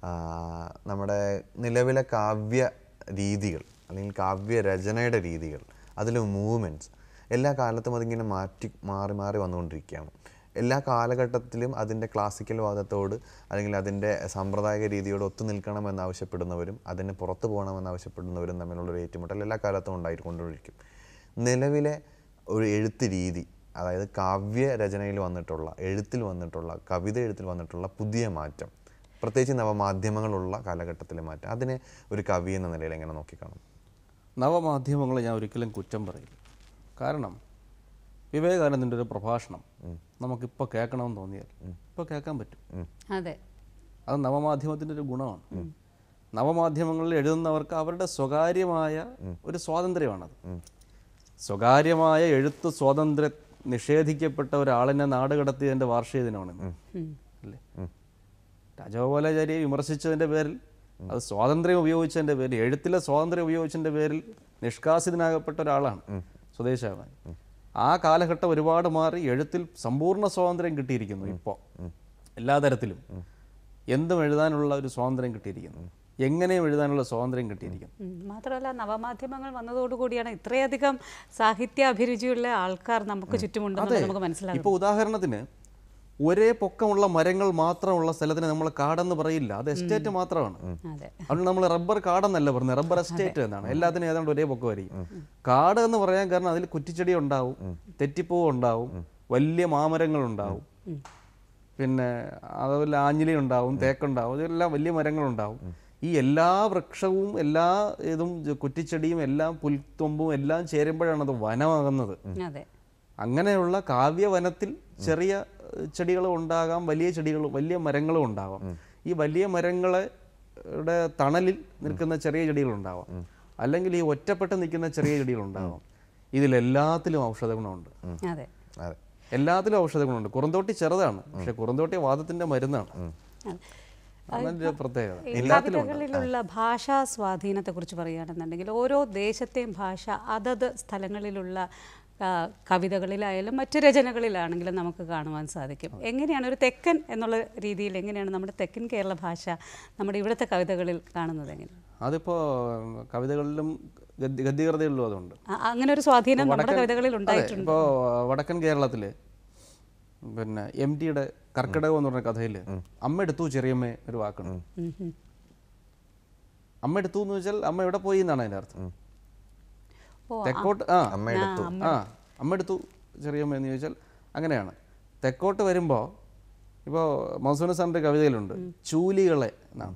നമ്മുടെ നിലവിലെ കാവ്യ രീതികൾ അല്ലെങ്കിൽ കാവ്യ രചനയുടെ രീതികൾ അതിലെ മൂവ്മെൻറ്റ്സ് എല്ലാ കാലത്തും അതിങ്ങനെ മാറ്റി മാറി മാറി വന്നുകൊണ്ടിരിക്കുകയാണ് എല്ലാ കാലഘട്ടത്തിലും അതിൻ്റെ ക്ലാസിക്കൽ വാദത്തോട് അല്ലെങ്കിൽ അതിൻ്റെ സാമ്പ്രദായിക രീതിയോട് ഒത്തു നിൽക്കണമെന്ന് ആവശ്യപ്പെടുന്നവരും അതിന് പുറത്തു പോകണമെന്ന് ആവശ്യപ്പെടുന്നവരും തമ്മിലുള്ള ഒരു ഏറ്റുമുട്ടൽ എല്ലാ കാലത്തും ഉണ്ടായിക്കൊണ്ടിരിക്കും നിലവിലെ ഒരു എഴുത്ത് രീതി അതായത് കാവ്യ രചനയിൽ വന്നിട്ടുള്ള എഴുത്തിൽ വന്നിട്ടുള്ള കവിത എഴുത്തിൽ വന്നിട്ടുള്ള പുതിയ മാറ്റം പ്രത്യേകിച്ച് നവമാധ്യമങ്ങളുള്ള കാലഘട്ടത്തിലെ മാറ്റം അതിനെ ഒരു കവി എന്ന നിലയിൽ എങ്ങനെ നോക്കിക്കാണും നവമാധ്യമങ്ങളെ ഞാൻ ഒരിക്കലും കുറ്റം പറയില്ല കാരണം വിവേകാനന്ദൻ്റെ ഒരു പ്രഭാഷണം നമുക്കിപ്പോൾ കേൾക്കണമെന്ന് തോന്നിയാൽ ഇപ്പോൾ കേൾക്കാൻ പറ്റും അതെ അത് നവമാധ്യമത്തിൻ്റെ ഒരു ഗുണമാണ് നവമാധ്യമങ്ങളിൽ എഴുതുന്നവർക്ക് അവരുടെ സ്വകാര്യമായ ഒരു സ്വാതന്ത്ര്യമാണത് സ്വകാര്യമായ എഴുത്ത് സ്വാതന്ത്ര്യം നിഷേധിക്കപ്പെട്ട ഒരാളിനെ നാട് കടത്തിയതിൻ്റെ വാർഷിക ദിനമാണ് ഇന്ന്. അല്ലേ രാജഗോപാലാചാര്യയെ വിമർശിച്ചതിൻ്റെ പേരിൽ അത് സ്വാതന്ത്ര്യം ഉപയോഗിച്ചതിൻ്റെ പേരിൽ എഴുത്തിലെ സ്വാതന്ത്ര്യം ഉപയോഗിച്ചതിൻ്റെ പേരിൽ നിഷ്കാസിതനാകപ്പെട്ട ഒരാളാണ് സ്വദേശാഭിമാനി ആ കാലഘട്ടം ഒരുപാട് മാറി എഴുത്തിൽ സമ്പൂർണ്ണ സ്വാതന്ത്ര്യം കിട്ടിയിരിക്കുന്നു ഇപ്പോൾ എല്ലാ തരത്തിലും എന്തും എഴുതാനുള്ള ഒരു സ്വാതന്ത്ര്യം കിട്ടിയിരിക്കുന്നു എങ്ങനെയും എഴുതാനുള്ള സ്വാതന്ത്ര്യം കിട്ടിയിരിക്കുന്നു ഉം. മാത്രമല്ല നവമാധ്യമങ്ങൾ വന്നതോടുകൂടിയാണ് ഇത്രയധികം സാഹിത്യ അഭിരുചിയുള്ള ആൾക്കാർ നമുക്ക് ചുറ്റുമുണ്ടെന്നുള്ളത് നമുക്ക് മനസ്സിലാകും ഇപ്പോൾ ഉദാഹരണത്തിന് ഒരേ പൊക്കമുള്ള മരങ്ങൾ മാത്രമുള്ള സ്ഥലത്തിന് നമ്മൾ കാടെന്ന് പറയില്ല അത് എസ്റ്റേറ്റ് മാത്രമാണ് അതെ അതുകൊണ്ട് നമ്മൾ റബ്ബർ കാടെന്നല്ല പറഞ്ഞത് റബ്ബർ എസ്റ്റേറ്റ് എന്നാണ് എല്ലാത്തിനും ഏതാണ്ട് ഒരേ പൊക്കമായിരിക്കും കാട് എന്ന് പറയാൻ കാരണം അതിൽ കുറ്റിച്ചെടി ഉണ്ടാവും തെറ്റിപ്പൂവ് ഉണ്ടാവും വലിയ മാമരങ്ങൾ ഉണ്ടാവും പിന്നെ അതുപോലെ ആഞ്ഞിലി ഉണ്ടാവും തേക്കുണ്ടാവും ഇതെല്ലാം വലിയ മരങ്ങളുണ്ടാവും ഈ എല്ലാ വൃക്ഷവും എല്ലാ ഇതും ജ- കുറ്റിച്ചെടിയും എല്ലാം പുൽത്തൊമ്പും എല്ലാം ചേരുമ്പോഴാണ് അത് വനമാകുന്നത് അതെ അങ്ങനെയുള്ള കാവ്യവനത്തിൽ ചെറിയ ഏഹ്, ചെടികളും ഉണ്ടാകാം വലിയ ചെടികളും വലിയ മരങ്ങളും ഉണ്ടാവാം ഈ വലിയ മരങ്ങളെ യുടെ തണലിൽ നിൽക്കുന്ന ചെറിയ ചെടികളുണ്ടാവാം അല്ലെങ്കിൽ ഈ ഒറ്റപ്പെട്ട് നിൽക്കുന്ന ചെറിയ ചെടികളുണ്ടാവാം ഇതിലെല്ലാത്തിലും ഔഷധ ഗുണമുണ്ട് അതെ അതെ എല്ലാത്തിലും ഔഷധ ഗുണമുണ്ട് കുറുന്തോട്ടി ചെറുതാണ് പക്ഷെ കുറുന്തോട്ടി വാദത്തിന്റെ മരുന്നാണ് അതെ. അതിൻ്റെ ഒരു പ്രത്യേകത ഈ കവിതകളിലുള്ള ഭാഷാ സ്വാധീനത്തെക്കുറിച്ച് പറയുകയാണെന്നുണ്ടെങ്കിൽ ഓരോ ദേശത്തെയും ഭാഷ അതത് സ്ഥലങ്ങളിലുള്ള ആ, കവിതകളിലായാലും മറ്റു രചനകളിലാണെങ്കിലും നമുക്ക് കാണുവാൻ സാധിക്കും എങ്ങനെയാണ് ഒരു തെക്കൻ എന്നുള്ള രീതിയിൽ എങ്ങനെയാണ് നമ്മുടെ തെക്കൻ കേരള ഭാഷ നമ്മുടെ ഇവിടുത്തെ കവിതകളിൽ കാണുന്നത് എങ്ങനെ അതിപ്പോ കവിതകളിലും ഗദ്യ ഗദ്യകൃതികളിലും അതുണ്ട് ആ, അങ്ങനെ ഒരു സ്വാധീനം നമ്മുടെ കവിതകളിൽ ഉണ്ടായിട്ടുണ്ട് ഇപ്പോൾ വടക്കൻ കേരളത്തിൽ പിന്നെ എം ടിയുടെ കർക്കിടകം എന്ന് പറഞ്ഞ കഥയിൽ അമ്മ എടുത്തു ചെറിയമ്മ ഒരു വാക്കുണ്ട് ഉം, ഉം. അമ്മ എടുത്തു എന്ന് വെച്ചാൽ അമ്മ എവിടെ പോയി എന്നാണ് അതിൻ്റെ അർത്ഥം ഓ, തെക്കോട്ട് ആ അമ്മ എടുത്തു ആ അമ്മ എടുത്തു ചെറിയമ്മ എന്ന് ചോദിച്ചാൽ അങ്ങനെയാണ് തെക്കോട്ട് വരുമ്പോൾ ഇപ്പോൾ മൗസൂന സാറിൻ്റെ കവിതയിലുണ്ട് ചൂലികളെ എന്നാണ്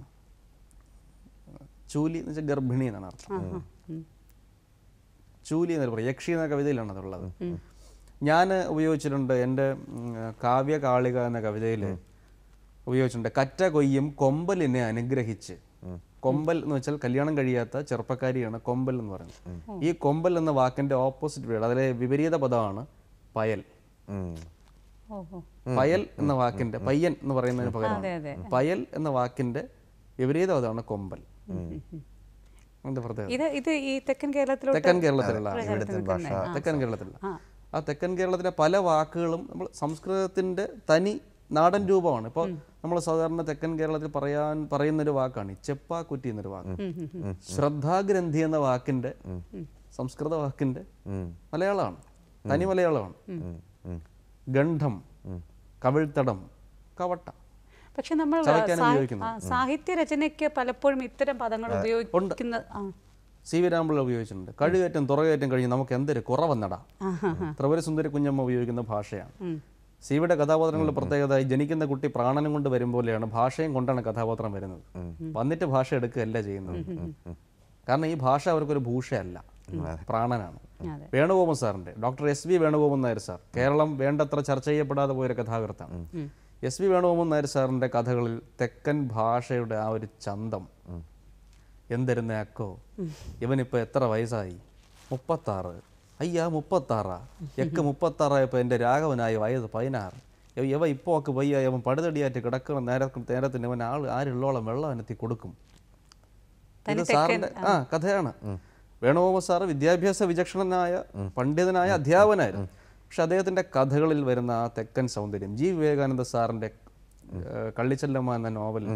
ചൂലി എന്ന് വെച്ചാൽ ഗർഭിണി എന്നാണ് അർത്ഥം ആ, ആ, ഉം. ചൂലി എന്നൊരു പറയും യക്ഷി എന്ന കവിതയിലാണ് അതുള്ളത് ഞാൻ ഉപയോഗിച്ചിട്ടുണ്ട് എൻ്റെ ഉം, കാവ്യ കാളിക എന്ന കവിതയിൽ ഉപയോഗിച്ചിട്ടുണ്ട് കറ്റ കൊയ്യും കൊമ്പലിനെ അനുഗ്രഹിച്ച് കൊമ്പൽ എന്ന് വെച്ചാൽ കല്യാണം കഴിയാത്ത ചെറുപ്പക്കാരിയാണ് കൊമ്പൽ എന്ന് പറയുന്നത് ഈ കൊമ്പൽ എന്ന വാക്കിന്റെ ഓപ്പോസിറ്റ് വേർഡ് അതിലെ വിപരീത പദമാണ് പയൽ ഉം. ഓഹോ പയൽ എന്ന വാക്കിന്റെ പയ്യൻ എന്ന് പറയുന്നതിന് അതെ, പകരമാണ് അതെ. പയൽ എന്ന വാക്കിന്റെ വിപരീത പദമാണ് കൊമ്പൽ അതിന്റെ പ്രത്യേകത ഇത് ഇത് ഈ തെക്കൻ കേരളത്തിലോട്ട് തെക്കൻ കേരളത്തിലുള്ള ഇവിടുത്തെ ഭാഷ തെക്കൻ കേരളത്തിലുള്ള ആ തെക്കൻ കേരളത്തിലെ പല വാക്കുകളും നമ്മൾ സംസ്കൃതത്തിന്റെ തനി നാടൻ രൂപമാണ് ഇപ്പോൾ നമ്മൾ സാധാരണ തെക്കൻ കേരളത്തിൽ പറയാൻ പറയുന്നൊരു വാക്കാണ് ഈ ചെപ്പാക്കുറ്റി എന്നൊരു വാക്ക് ശ്രദ്ധാഗ്രന്ഥി എന്ന വാക്കിന്റെ സംസ്കൃത വാക്കിന്റെ ഉം. മലയാളമാണ് തനി മലയാളമാണ് ഉം. ഉം. ഗണ്ഡം കവിൾത്തടം കവട്ട പക്ഷെ നമ്മൾ ചവയ്ക്കാനും സാഹി- ഉപയോഗിക്കുന്നു. ആ, സാഹിത്യ രചനയ്ക്ക് പലപ്പോഴും ഇത്തരം പദങ്ങൾ ഉപയോഗിക്കുന്ന ആ. സി വി രാമപിള്ള ഉപയോഗിച്ചിട്ടുണ്ട് കഴുകയറ്റം തുറകയറ്റം കഴിഞ്ഞ് നമുക്ക് എന്തൊരു കുറവെന്നടാ ത്രിപുരസുന്ദരി കുഞ്ഞമ്മ ഉപയോഗിക്കുന്ന ഭാഷയാണ് സിവിയുടെ കഥാപാത്രങ്ങളുടെ പ്രത്യേകത ഈ ജനിക്കുന്ന കുട്ടി പ്രാണനം കൊണ്ട് വരും പോലെയാണ് ഭാഷയും കൊണ്ടാണ് കഥാപാത്രം വരുന്നത് വന്നിട്ട് ഭാഷ എടുക്കുകയല്ല ചെയ്യുന്നത് കാരണം ഈ ഭാഷ അവർക്കൊരു ഭൂഷയല്ല പ്രാണനാണ് അതെ. വേണുഗോപൻ സാറിന്റെ doctor S V Venugopan Nair sir Keralam വേണ്ടത്ര ചർച്ച ചെയ്യപ്പെടാതെ പോയൊരു കഥാകൃത്താണ് എസ് വി വേണുഗോപൻ നായർ സാറിന്റെ കഥകളിൽ തെക്കൻ ഭാഷയുടെ ആ ഒരു ചന്തം എന്തിരുന്ന അക്കോ ഇവനിപ്പോ എത്ര വയസ്സായി മുപ്പത്താറ് അയ്യാ മുപ്പത്താറാ എക്ക് മുപ്പത്താറായപ്പോ എൻ്റെ രാഘവനായി വയസ്സ് പതിനാറ് ഇവ- ഇവ ഇപ്പോൾ ഒക്കെ വയ്യ അവൻ പടുതടിയായിട്ട് കിടക്കണം നേര നേരത്തിന് അവൻ ആൾ ആരുള്ളോളം വെള്ളം അനത്തി കൊടുക്കും ഇത് സാറിന്റെ ആ കഥയാണ് വേണുഗോപ സാറ് വിദ്യാഭ്യാസ വിചക്ഷണനായ പണ്ഡിതനായ അധ്യാപകനായിരുന്നു പക്ഷെ അദ്ദേഹത്തിന്റെ കഥകളിൽ വരുന്ന ആ തെക്കൻ സൗന്ദര്യം ജി വിവേകാനന്ദ സാറിന്റെ ഏഹ്, കള്ളിച്ചെല്ലമ്മ എന്ന നോവൽ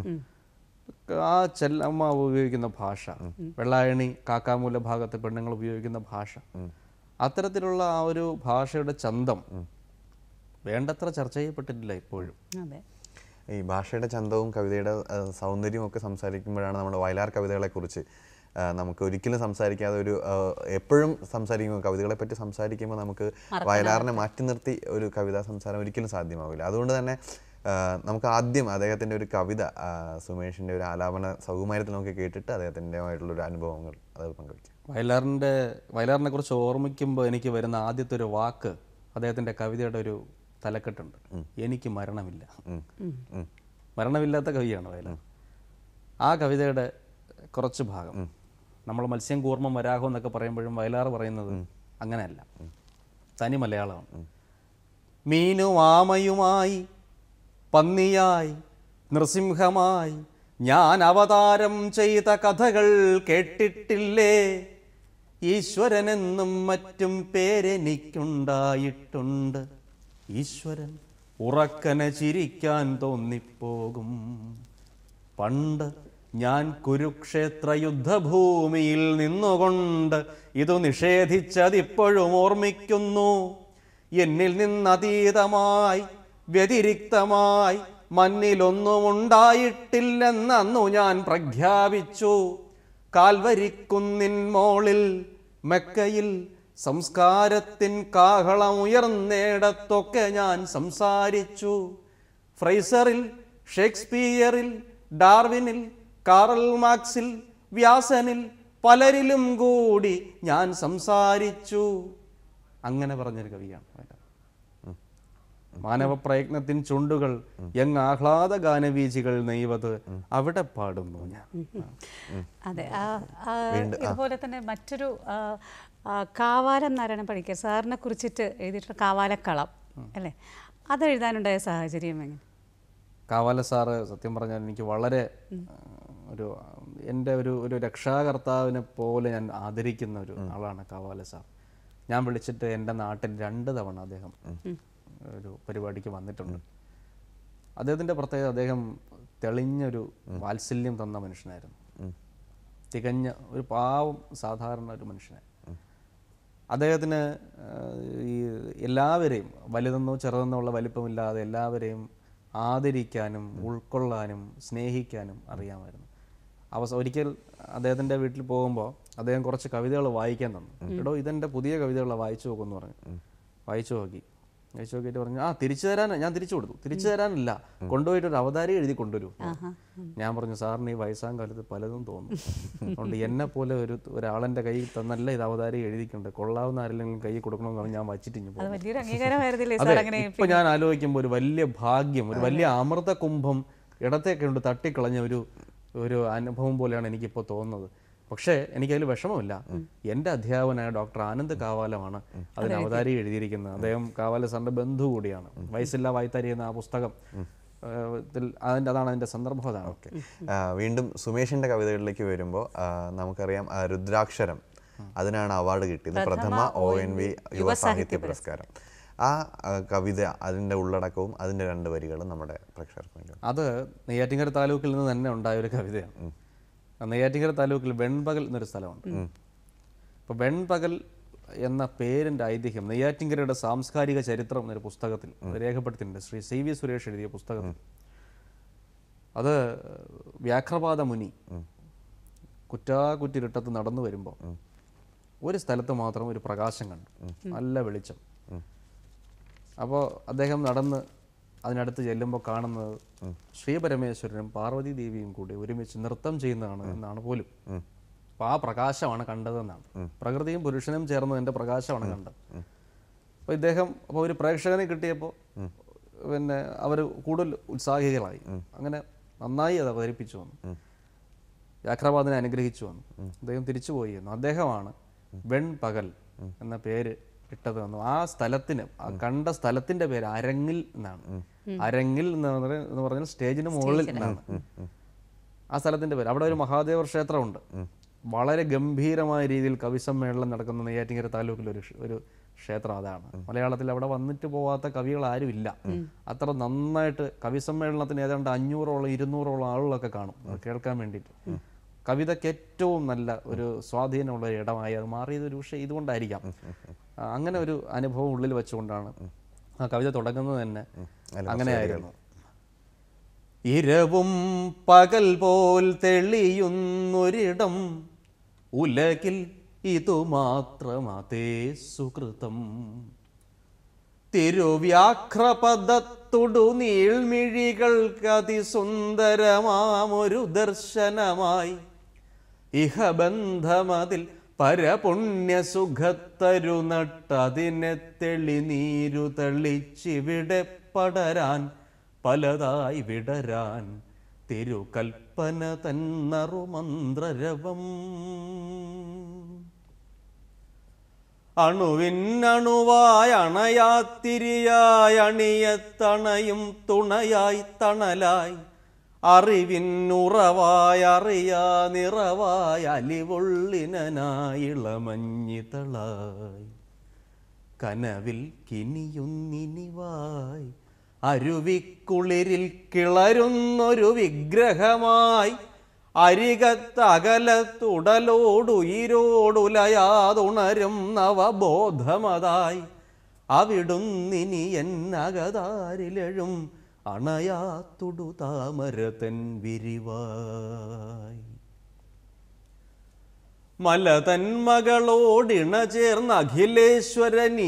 ആ ചെല്ലമ്മ ഉപയോഗിക്കുന്ന ഭാഷ വെള്ളായണി കാക്കാമൂല ഭാഗത്തെ പെണ്ണുങ്ങൾ ഉപയോഗിക്കുന്ന ഭാഷ അത്തരത്തിലുള്ള ആ ഒരു ഭാഷയുടെ ചന്തം വേണ്ടത്ര ചർച്ച ചെയ്യപ്പെട്ടിട്ടില്ല ഇപ്പോഴും അതെ ഈ ഭാഷയുടെ ചന്തവും കവിതയുടെ ആ, സൗന്ദര്യവും ഒക്കെ സംസാരിക്കുമ്പോഴാണ് നമ്മുടെ വയലാർ കവിതകളെക്കുറിച്ച് ആ, നമുക്ക് ഒരിക്കലും സംസാരിക്കാതെ ഒരു ആ, എപ്പോഴും സംസാരിക്കുമ്പോൾ കവിതകളെ പറ്റി സംസാരിക്കുമ്പോൾ നമുക്ക് വയലാറിനെ മാറ്റി നിർത്തി ഒരു കവിതാ സംസാരം ഒരിക്കലും സാധ്യമാവില്ല അതുകൊണ്ട് തന്നെ ആ, നമുക്ക് ആദ്യം അദ്ദേഹത്തിൻ്റെ ഒരു കവിത ആ, സുമേഷിൻ്റെ ഒരു ആലാപന സൗകുമാര്യത്തിൽ നമുക്ക് കേട്ടിട്ട് അദ്ദേഹത്തിൻ്റെതായിട്ടുള്ള ഒരു അനുഭവങ്ങൾ അത് പങ്കുവയ്ക്കാം വയലാറിൻ്റെ വയലാറിനെ കുറിച്ച് ഓർമ്മിക്കുമ്പോൾ എനിക്ക് വരുന്ന ആദ്യത്തെ ഒരു വാക്ക് അദ്ദേഹത്തിൻ്റെ കവിതയുടെ ഒരു തലക്കെട്ടുണ്ട് എനിക്ക് മരണമില്ല ഉം. ഉം. മരണമില്ലാത്ത കവിയാണ് വയലാർ ആ കവിതയുടെ കുറച്ച് ഭാഗം നമ്മൾ മത്സ്യം കൂർമ്മം വരാഹം എന്നൊക്കെ പറയുമ്പോഴും വയലാർ പറയുന്നത് അങ്ങനെയല്ല തനി മലയാളമാണ് മീനും ആമയുമായി പന്നിയായി നൃസിംഹമായി ഞാൻ അവതാരം ചെയ്ത കഥകൾ കേട്ടിട്ടില്ലേ ഈശ്വരനെന്നും മറ്റും പേരെനിക്കുണ്ടായിട്ടുണ്ട് ഈശ്വരൻ ഉറക്കനെ ചിരിക്കാൻ തോന്നിപ്പോകും പണ്ട് ഞാൻ കുരുക്ഷേത്ര യുദ്ധഭൂമിയിൽ നിന്നുകൊണ്ട് ഇതു നിഷേധിച്ചതിപ്പോഴും ഓർമ്മിക്കുന്നു എന്നിൽ നിന്നതീതമായി വ്യതിരിക്തമായി മണ്ണിലൊന്നും ഉണ്ടായിട്ടില്ലെന്നു ഞാൻ പ്രഖ്യാപിച്ചു കാൽവരിക്കുന്നിൻ മോളിൽ മെക്കയിൽ സംസ്കാരത്തിൻ കാഹളമുയർന്നേടത്തൊക്കെ ഞാൻ സംസാരിച്ചു ഫ്രൈസറിൽ ഷേക്സ്പിയറിൽ ഡാർവിനിൽ കാറൽ മാർക്സിൽ വ്യാസനിൽ പലരിലും കൂടി ഞാൻ സംസാരിച്ചു അങ്ങനെ പറഞ്ഞൊരു കവിയാണ് വയലാർ. മാനവ പ്രയത്നത്തിൻ ചുണ്ടുകൾ എങ് ആഹ്ലാദ ഗാനവീചികൾ നെയ്വത് അവിടെ പാടുന്നു ഞാൻ അതെ ആ, ആ, ഇതുപോലെ തന്നെ മറ്റൊരു ആ, ആ, കാവാലം നാരായണ പണിക്കർ സാറിനെ കുറിച്ചിട്ട് എഴുതിയിട്ടുള്ള കാവാലക്കളം അല്ലേ അത് എഴുതാനുണ്ടായ സാഹചര്യം എങ്ങനെ കാവാല സാറ് സത്യം പറഞ്ഞാൽ എനിക്ക് വളരെ ആ, ഒരു എൻ്റെ ഒരു ഒരു രക്ഷാകർത്താവിനെ പോലെ ഞാൻ ആദരിക്കുന്ന ഒരു ആളാണ് കാവാല സാർ ഞാൻ വിളിച്ചിട്ട് എൻ്റെ നാട്ടിൽ രണ്ട് തവണ അദ്ദേഹം ഒരു പരിപാടിക്ക് വന്നിട്ടുണ്ട് അദ്ദേഹത്തിൻ്റെ പ്രത്യേകത അദ്ദേഹം തെളിഞ്ഞൊരു വാത്സല്യം തന്ന മനുഷ്യനായിരുന്നു തികഞ്ഞ ഒരു പാവം സാധാരണ ഒരു മനുഷ്യനായിരുന്നു അദ്ദേഹത്തിന് ആ, ഈ എല്ലാവരെയും വലുതെന്നോ ചെറുതെന്നോ ഉള്ള വലിപ്പമില്ലാതെ എല്ലാവരെയും ആദരിക്കാനും ഉൾക്കൊള്ളാനും സ്നേഹിക്കാനും അറിയാമായിരുന്നു അവസ ഒരിക്കൽ അദ്ദേഹത്തിൻ്റെ വീട്ടിൽ പോകുമ്പോൾ അദ്ദേഹം കുറച്ച് കവിതകൾ വായിക്കാൻ തന്നു എടോ ഇതെൻ്റെ പുതിയ കവിതകളാണ് വായിച്ചു നോക്കുമെന്ന് പറഞ്ഞു വായിച്ചു നോക്കി വായിച്ചു നോക്കിയിട്ട് പറഞ്ഞു ആ തിരിച്ചു തരാൻ ഞാൻ തിരിച്ചു കൊടുത്തു തിരിച്ചു തരാനില്ല കൊണ്ടുപോയിട്ട് ഒരു അവതാരി എഴുതി കൊണ്ടുവരൂ ഞാൻ പറഞ്ഞു സാറിന് ഈ വയസ്സാം കാലത്ത് പലതും തോന്നും അതുകൊണ്ട് എന്നെ പോലെ ഒരു ഒരാളെൻ്റെ കയ്യിൽ തന്നല്ല ഇത് അവതാരി എഴുതിക്കുന്നുണ്ട് കൊള്ളാവുന്ന ആരെങ്കിലും കൈ കൊടുക്കണമെന്ന് പറഞ്ഞ് ഞാൻ വച്ചിട്ട് ഇങ്ങ് അത് പോകും വലിയൊരു അംഗീകാരമായിരുന്നില്ലേ അതെ സാർ അങ്ങനെ ഇപ്പൊ ഞാൻ ആലോചിക്കുമ്പോൾ ഒരു വലിയ ഭാഗ്യം ഒരു വലിയ അമൃത കുംഭം ഇടത്തേക്ക് കൊണ്ട് തട്ടിക്കളഞ്ഞ ഒരു ഒരു അനുഭവം പോലെയാണ് എനിക്കിപ്പോൾ തോന്നുന്നത് പക്ഷേ എനിക്കതിൽ വിഷമമില്ല എൻ്റെ അധ്യാപകനായ ഡോക്ടർ ആനന്ദ് കാവാലമാണ് അതിന് അവതാരി എഴുതിയിരിക്കുന്നത് അദ്ദേഹം കാവാല സാറിൻ്റെ ബന്ധു കൂടിയാണ് വയസ്സില്ല വായ്ത്താരി എന്ന ആ പുസ്തകം ഏഹ്, ത്തിൽ അതിൻ്റെ അതാണ് അതിൻ്റെ സന്ദർഭം അതാണ് ഓക്കെ വീണ്ടും സുമേഷിന്റെ കവിതകളിലേക്ക് വരുമ്പോൾ നമുക്കറിയാം ആ, രുദ്രാക്ഷരം അതിനാണ് അവാർഡ് കിട്ടിയത് പ്രഥമ ഒ എൻ വി യുവ സാഹിത്യ പുരസ്കാരം ആ ആ, കവിത അതിന്റെ ഉള്ളടക്കവും അതിന്റെ രണ്ട് വരികളും നമ്മുടെ പ്രേക്ഷകർക്ക് വേണ്ടി അത് നെയ്യാറ്റിങ്കര താലൂക്കിൽ നിന്ന് തന്നെ ഉണ്ടായ ഒരു കവിതയാണ് ആ നെയ്യാറ്റിങ്കര താലൂക്കിൽ വെൺപകൽ എന്നൊരു സ്ഥലമുണ്ട് അപ്പോൾ വെൺപകൽ എന്ന പേരിൻ്റെ ഐതിഹ്യം നെയ്യാറ്റിങ്കരയുടെ സാംസ്കാരിക ചരിത്രം എന്നൊരു പുസ്തകത്തിൽ രേഖപ്പെടുത്തിയിട്ടുണ്ട് ശ്രീ സി വി സുരേഷ് എഴുതിയ പുസ്തകത്തിൽ അത് വ്യാഘ്രപാത മുനി കുറ്റാകുറ്റിരുട്ടത്ത് നടന്നു വരുമ്പോൾ ഒരു സ്ഥലത്ത് മാത്രം ഒരു പ്രകാശം കണ്ടു നല്ല വെളിച്ചം അപ്പോൾ അദ്ദേഹം നടന്ന് അതിനടുത്ത് ചെല്ലുമ്പോൾ കാണുന്നത് ശ്രീപരമേശ്വരനും പാർവതി ദേവിയും കൂടി ഒരുമിച്ച് നൃത്തം ചെയ്യുന്നതാണ് എന്നാണ് പോലും അപ്പോൾ ആ പ്രകാശമാണ് കണ്ടതെന്നാണ് പ്രകൃതിയും പുരുഷനും ചേർന്നതിൻ്റെ പ്രകാശമാണ് കണ്ടത് അപ്പോൾ ഇദ്ദേഹം അപ്പോൾ ഒരു പ്രേക്ഷകനെ കിട്ടിയപ്പോൾ പിന്നെ അവർ കൂടുതൽ ഉത്സാഹികളായി അങ്ങനെ നന്നായി അത് അവതരിപ്പിച്ചു വന്നു വ്യാഘ്രപാദനെ അനുഗ്രഹിച്ചു വന്നു അദ്ദേഹം തിരിച്ചുപോയി എന്ന് അദ്ദേഹമാണ് വെൺപകൽ എന്ന പേര് ഇട്ടത് വന്നു ആ സ്ഥലത്തിന് ആ കണ്ട സ്ഥലത്തിന്റെ പേര് അരങ്ങിൽ എന്നാണ് അരങ്ങിൽ എന്ന് പറഞ്ഞ- എന്ന് പറഞ്ഞാൽ സ്റ്റേജിന് മുകളിൽ എന്നാണ് ആ സ്ഥലത്തിന്റെ പേര് അവിടെ ഒരു മഹാദേവർ ക്ഷേത്രമുണ്ട് വളരെ ഗംഭീരമായ രീതിയിൽ കവിസമ്മേളനം നടക്കുന്ന നെയ്യാറ്റിങ്കര താലൂക്കിൽ ഒരു ക്ഷ- ഒരു ക്ഷേത്രം അതാണ് മലയാളത്തിൽ അവിടെ വന്നിട്ട് പോവാത്ത കവികൾ ആരും ഇല്ല അത്ര നന്നായിട്ട് കവിസമ്മേളനത്തിന് ഏതാണ്ട് അഞ്ഞൂറോളം ഇരുന്നൂറോളം ആളുകളൊക്കെ കാണും അത് കേൾക്കാൻ വേണ്ടിയിട്ട് കവിതയ്ക്ക് ഏറ്റവും നല്ല ഒരു സ്വാധീനമുള്ള ഒരു ഇടമായി അത് മാറിയത് ഒരു പക്ഷേ ഇതുകൊണ്ടായിരിക്കാം ആ, അങ്ങനെ ഒരു അനുഭവം ഉള്ളിൽ വെച്ചുകൊണ്ടാണ് ആ കവിത തുടങ്ങുന്നത് തന്നെ അങ്ങനെയായിരുന്നു ഇരവും പകൽ പോൽ തെളിയുന്നൊരിടം ഉലകിൽ ഇതു മാത്രമതേ സുകൃതം തിരുവ്യാഘ്രപദത്തൊടു നീൾമിഴികൾക്ക് അതിസുന്ദരമാമൊരു ദർശനമായി ഇഹബന്ധമതിൽ പരപുണ്യസുഖത്തരു നട്ടതിനെ തെളിനീരു തളിച്ചിവിടെ പടരാൻ പലതായി വിടരാൻ തിരുകൽപ്പന തന്നറുമന്ത്രരവം അണുവിന്നണുവായി അണയാത്തിരിയായി അണിയത്തണയും തുണയായി തണലായി അറിവിന്നുറവായി അറിയാ നിറവായി അലിവൊള്ളിനായി ഇളമഞ്ഞിതളായി കനവിൽ കിനിയുന്നിനിവായി അരുവിക്കുളിരിൽ കിളരുന്നൊരു വിഗ്രഹമായി അരികത്തകലത്തുടലോടുയിരോടുലയാതുണരും നവബോധമതായി അവിടുന്നിനി എന്നകതാരിലെഴും അണയാത്തുടു താമരതൻ വിരിവായി മലതന്മകളോടിണ ചേർന്ന അഖിലേശ്വരനീ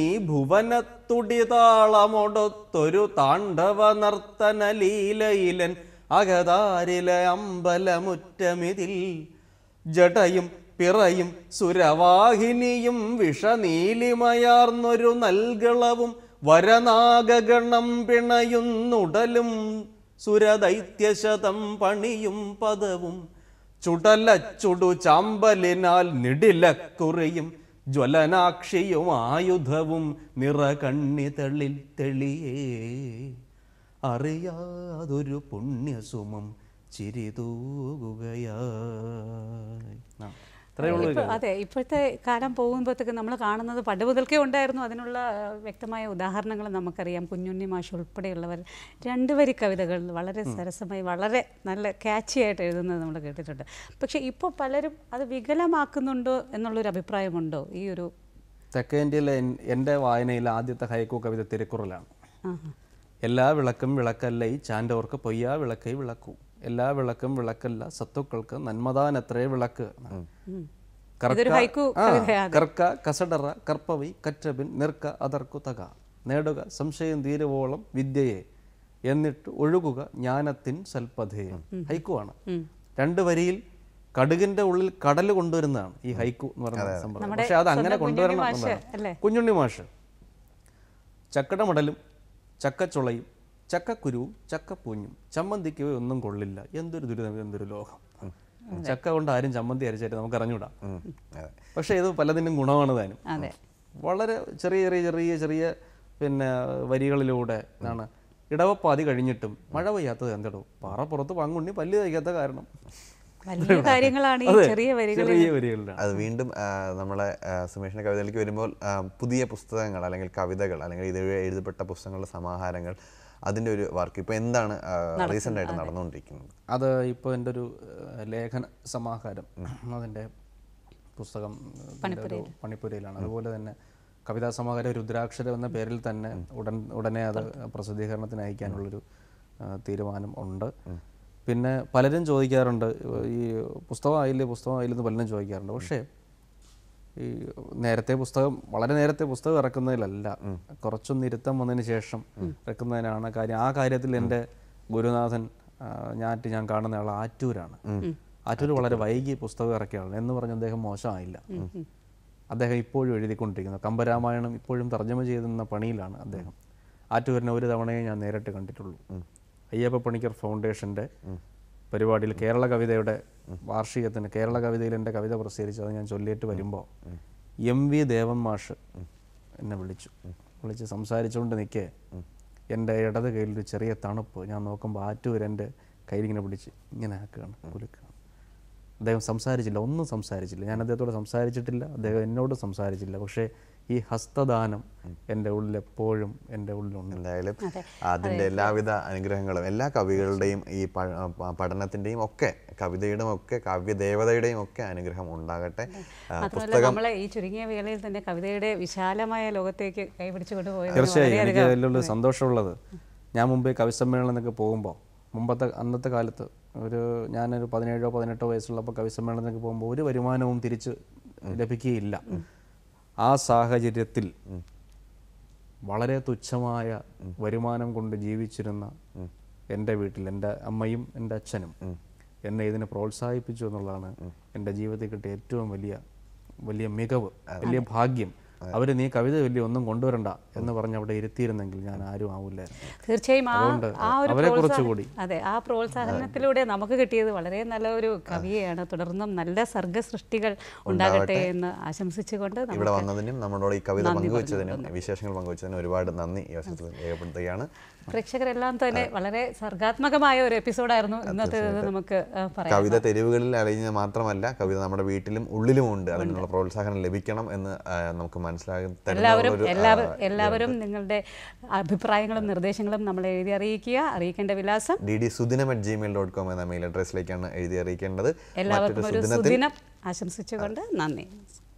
ഭുവനത്തുടിതാളമൊടൊത്തൊരു താണ്ഡവ നർത്തന ലീലയിലൻ അകതാരിലെ അമ്പലമുറ്റമിതിൽ ജടയും പിറയും സുരവാഹിനിയും വിഷനീലിമയാർന്നൊരു നൽകളവും വരനാഗഗണം പിണയുന്നുടലും സുരദൈത്യശതം പണിയും പദവും ചുടലച്ചുടു ചാമ്പലിനാൽ നിടിലക്കുറിയും ജ്വലനാക്ഷിയും ആയുധവും നിറകണ്ണി തെളിൽ തെളിയേ അറിയാതൊരു പുണ്യസുമം ചിരിതൂകുകയായി ആ, ഇത്രയേ ഉള്ളൂ ഇപ്പൊ- അതെ ഇപ്പോഴത്തെ കാലം പോകുമ്പോഴത്തേക്ക് നമ്മൾ കാണുന്നത് പണ്ട് മുതൽക്കേ ഉണ്ടായിരുന്നു അതിനുള്ള ആ, വ്യക്തമായ ഉദാഹരണങ്ങൾ നമുക്കറിയാം കുഞ്ഞുണ്ണി മാഷ് ഉൾപ്പെടെയുള്ളവർ രണ്ട് വരി കവിതകൾ വളരെ സരസമായി വളരെ നല്ല ക്യാച്ചി ആയിട്ട് എഴുതുന്നത് നമ്മൾ കേട്ടിട്ടുണ്ട് പക്ഷേ ഇപ്പോൾ പലരും അത് വികലമാക്കുന്നുണ്ടോ എന്നുള്ളൊരു അഭിപ്രായമുണ്ടോ ഈ ഒരു തെക്കേ ഇന്ത്യയിലെ എൻ- എൻ്റെ വായനയിലെ ആദ്യത്തെ ഹൈക്കു കവിത തിരുക്കുറലാണ് ആഹാ. എല്ലാ വിളക്കും വിളക്കല്ല ഈ ചാൻഡോർക്ക് പൊയ്യാ വിളക്കൈ വിളക്കൂ എല്ലാ വിളക്കും വിളക്കല്ല സത്തുക്കൾക്ക് നന്മതാനത്രേ വിളക്ക് കർക്ക- ഇതൊരു ഹൈക്കു ആ, കവിതയാണ്. കർക്ക കസടറ കർപ്പവൈ കറ്റബിൻ നിർക്ക അതർക്കു തക നേടുക സംശയം തീരുവോളം വിദ്യയെ എന്നിട്ട് ഒഴുകുക ജ്ഞാനത്തിൻ സൽപഥയെ ഹൈക്കു ആണ് രണ്ട് വരിയിൽ കടുകിന്റെ ഉള്ളിൽ കടൽ കൊണ്ടുവരുന്നതാണ് ഈ ഹൈക്കു എന്ന് പറയുന്ന സംഭവം നമ്മുടെ പക്ഷെ അത് അങ്ങനെ സ്വന്തം കുഞ്ഞുണ്ണി കൊണ്ടുവരണം മാഷ് എന്നതാണ്. അല്ലേ? കുഞ്ഞുണ്ണി മാഷ് ചക്കടമടലും ചക്കച്ചുളയും ചക്കക്കുരു ചക്കപ്പൂഞ്ഞും ചമ്മന്തിക്ക് ഒന്നും കൊള്ളില്ല എന്തൊരു ദുരിതം എന്തൊരു ലോകം ചക്ക കൊണ്ട് ആരും ചമ്മന്തി അരച്ചായിട്ട് നമുക്ക് അറിഞ്ഞൂടാ ഉം, അതെ പക്ഷേ ഇത് പലതിനും ഗുണമാണ് താനും അതെ വളരെ ചെറിയ ചെറിയ ചെറിയ ചെറിയ പിന്നെ വരികളിലൂടെ എന്താണ് ഇടവപ്പാതി കഴിഞ്ഞിട്ടും മഴ പെയ്യാത്തത് എന്തടോ പാറ പുറത്ത് പങ്കുണ്ണി പല്ല് തയ്ക്കാത്ത കാരണം വലിയ കാര്യങ്ങളാണ് ഈ അതെ, ചെറിയ വരികളിൽ ചെറിയ വരികളിലാണ് അത് വീണ്ടും ആ, നമ്മളെ ആ, സുമേഷിന്റെ കവിതയിലേക്ക് വരുമ്പോൾ ആ, പുതിയ പുസ്തകങ്ങൾ അല്ലെങ്കിൽ കവിതകൾ അല്ലെങ്കിൽ ഇത് എഴുതപ്പെട്ട പുസ്തകങ്ങളുടെ സമാഹാരങ്ങൾ അതിന്റെ ഒരു വർക്ക് ഇപ്പൊ എന്താണ് റീസെന്റ് ആയിട്ട് നടന്നുകൊണ്ടിരിക്കുന്നത് അത് ഇപ്പോൾ എൻ്റെ ഒരു ഏഹ്, ലേഖന സമാഹാരം അതിൻ്റെ പുസ്തകം ഇതിൻ്റെ ഒരു പണിപ്പുരയിലാണ് അതുപോലെ തന്നെ കവിതാ സമാഹാരം രുദ്രാക്ഷരം എന്ന പേരിൽ തന്നെ ഉടൻ ഉടനെ അത് പ്രസിദ്ധീകരണത്തിന് അയക്കാനുള്ളൊരു ആ, തീരുമാനം ഉണ്ട് പിന്നെ പലരും ചോദിക്കാറുണ്ട് ഈ പുസ്തകമായില്ലേ പുസ്തകമായില്ലെന്ന് പലരും ചോദിക്കാറുണ്ട് പക്ഷേ ഈ നേരത്തെ പുസ്തകം വളരെ നേരത്തെ പുസ്തകം ഇറക്കുന്നതിലല്ല കുറച്ചൊന്ന് ഇരുത്തം വന്നതിന് ശേഷം ഇറക്കുന്നതിനാണ് കാര്യം ആ കാര്യത്തിൽ എൻ്റെ ഗുരുനാഥൻ ആ, ഞാറ്റ് ഞാൻ കാണുന്ന ആൾ ആറ്റൂരാണ് ആറ്റൂർ വളരെ വൈകി പുസ്തകം ഇറക്കിയ ആളാണ് എന്ന് പറഞ്ഞ് അദ്ദേഹം മോശമായില്ല അദ്ദേഹം ഇപ്പോഴും എഴുതിക്കൊണ്ടിരിക്കുന്നു കമ്പരാമായണം ഇപ്പോഴും തർജ്ജമ ചെയ്തുന്ന പണിയിലാണ് അദ്ദേഹം ആറ്റൂരിനെ ഒരു തവണയേ ഞാൻ നേരിട്ട് കണ്ടിട്ടുള്ളൂ അയ്യപ്പ പണിക്കർ ഫൗണ്ടേഷൻ്റെ പരിപാടിയിൽ കേരള കവിതയുടെ വാർഷികത്തിന് കേരള കവിതയിൽ എൻ്റെ കവിത പ്രസിദ്ധീകരിച്ചത് ഞാൻ ചൊല്ലിയിട്ട് വരുമ്പോൾ എം വി ദേവൻ മാഷ് എന്നെ വിളിച്ചു വിളിച്ച് സംസാരിച്ചുകൊണ്ട് നിൽക്കേ എൻ്റെ ഇടത് കയ്യിൽ ഒരു ചെറിയ തണുപ്പ് ഞാൻ നോക്കുമ്പോൾ ആറ്റൂർ എൻ്റെ കയ്യിലിങ്ങനെ പിടിച്ച് ഇങ്ങനെ ആക്കുകയാണ് കുലുക്കുകയാണ് അദ്ദേഹം സംസാരിച്ചില്ല ഒന്നും സംസാരിച്ചില്ല ഞാൻ അദ്ദേഹത്തോട് സംസാരിച്ചിട്ടില്ല അദ്ദേഹം എന്നോട് സംസാരിച്ചില്ല പക്ഷേ ഈ ഹസ്തദാനം എൻ്റെ ഉള്ളിൽ എപ്പോഴും എൻ്റെ ഉള്ളിലുണ്ട് എന്തായാലും അതിന്റെ എല്ലാവിധ അനുഗ്രഹങ്ങളും എല്ലാ കവികളുടെയും ഈ പ- പ- പഠനത്തിന്റെയും ഒക്കെ കവിതയുടെയും ഒക്കെ കാവ്യദേവതയുടെയും ഒക്കെ അനുഗ്രഹം ഉണ്ടാകട്ടെ ആ, മാത്രമല്ല നമ്മളെ ഈ ചുരുങ്ങിയ വേളയിൽ തന്നെ കവിതയുടെ വിശാലമായ ലോകത്തേക്ക് കൈപിടിച്ചു കൊണ്ടുപോയത് തീർച്ചയായും എനിക്ക് വലിയൊരു സന്തോഷമുള്ളത് ഞാൻ മുമ്പേ കവിസമ്മേളനത്തിനൊക്കെ പോകുമ്പോൾ മുമ്പത്തെ അന്നത്തെ കാലത്ത് ഒരു ഞാനൊരു പതിനേഴോ പതിനെട്ടോ വയസ്സുള്ളപ്പോൾ കവിസമ്മേളനത്തിനൊക്കെ പോകുമ്പോൾ ഒരു വരുമാനവും തിരിച്ച് ലഭിക്കുകയില്ല ആ സാഹചര്യത്തിൽ വളരെ തുച്ഛമായ വരുമാനം കൊണ്ട് ജീവിച്ചിരുന്ന എൻ്റെ വീട്ടിൽ എൻ്റെ അമ്മയും എൻ്റെ അച്ഛനും എന്നെ ഇതിനെ പ്രോത്സാഹിപ്പിച്ചു എന്നുള്ളതാണ് എൻ്റെ ജീവിതത്തിൽ കിട്ടിയ ഏറ്റവും വലിയ വലിയ മികവ് വലിയ ഭാഗ്യം അവർ നീ കവിത വലിയ ഒന്നും കൊണ്ടുവരണ്ട എന്ന് പറഞ്ഞ് അവിടെ ഇരുത്തിയിരുന്നെങ്കിൽ ഞാൻ ആരും ആവില്ലായിരുന്നു തീർച്ചയായും ആ അതുകൊണ്ട് ആ ഒരു അവരെ പ്രോത്സാഹനം- കുറച്ചുകൂടി. അതെ ആ പ്രോത്സാഹനത്തിലൂടെ നമുക്ക് കിട്ടിയത് വളരെ നല്ല ഒരു കവിയെയാണ് തുടർന്നും നല്ല സർഗസൃഷ്ടികൾ ഉണ്ടാകട്ടെ എന്ന് ആശംസിച്ചുകൊണ്ട് ഇവിടെ നമുക്ക് വന്നതിനും നമ്മളോട് ഈ കവിത പങ്കുവച്ചതിനും വിശേഷങ്ങൾ പങ്കുവച്ചതിനും ഒരുപാട് നന്ദി ഈ അവസരത്തിൽ രേഖപ്പെടുത്തുകയാണ് പ്രേക്ഷകരെല്ലാം തന്നെ വളരെ സർഗാത്മകമായ ഒരു എപ്പിസോഡായിരുന്നു ഇന്നത്തെ നമുക്ക് ആ, പറയാം കവിത തെരുവുകളിൽ അലയുന്നത് മാത്രമല്ല കവിത നമ്മുടെ വീട്ടിലും ഉള്ളിലും ഉണ്ട് അതിനുള്ള പ്രോത്സാഹനം ലഭിക്കണം എന്ന് ആ, നമുക്ക് മനസ്സിലാക്കി എല്ലാവരും തരുന്ന ഒരു, ആ, എല്ലാവരും എല്ലാവരും നിങ്ങളുടെ അഭിപ്രായങ്ങളും നിർദ്ദേശങ്ങളും നമ്മളെ എഴുതി അറിയിക്കുക അറിയിക്കേണ്ട വിലാസം D D Sudinam at Gmail dot com എന്ന മെയിൽ അഡ്രസ്സിലേക്കാണ് എഴുതി അറിയിക്കേണ്ടത് എല്ലാവർക്കും മറ്റൊരു ഒരു സുദിനത്തിൽ സുദിനം ആശംസിച്ചുകൊണ്ട് നന്ദി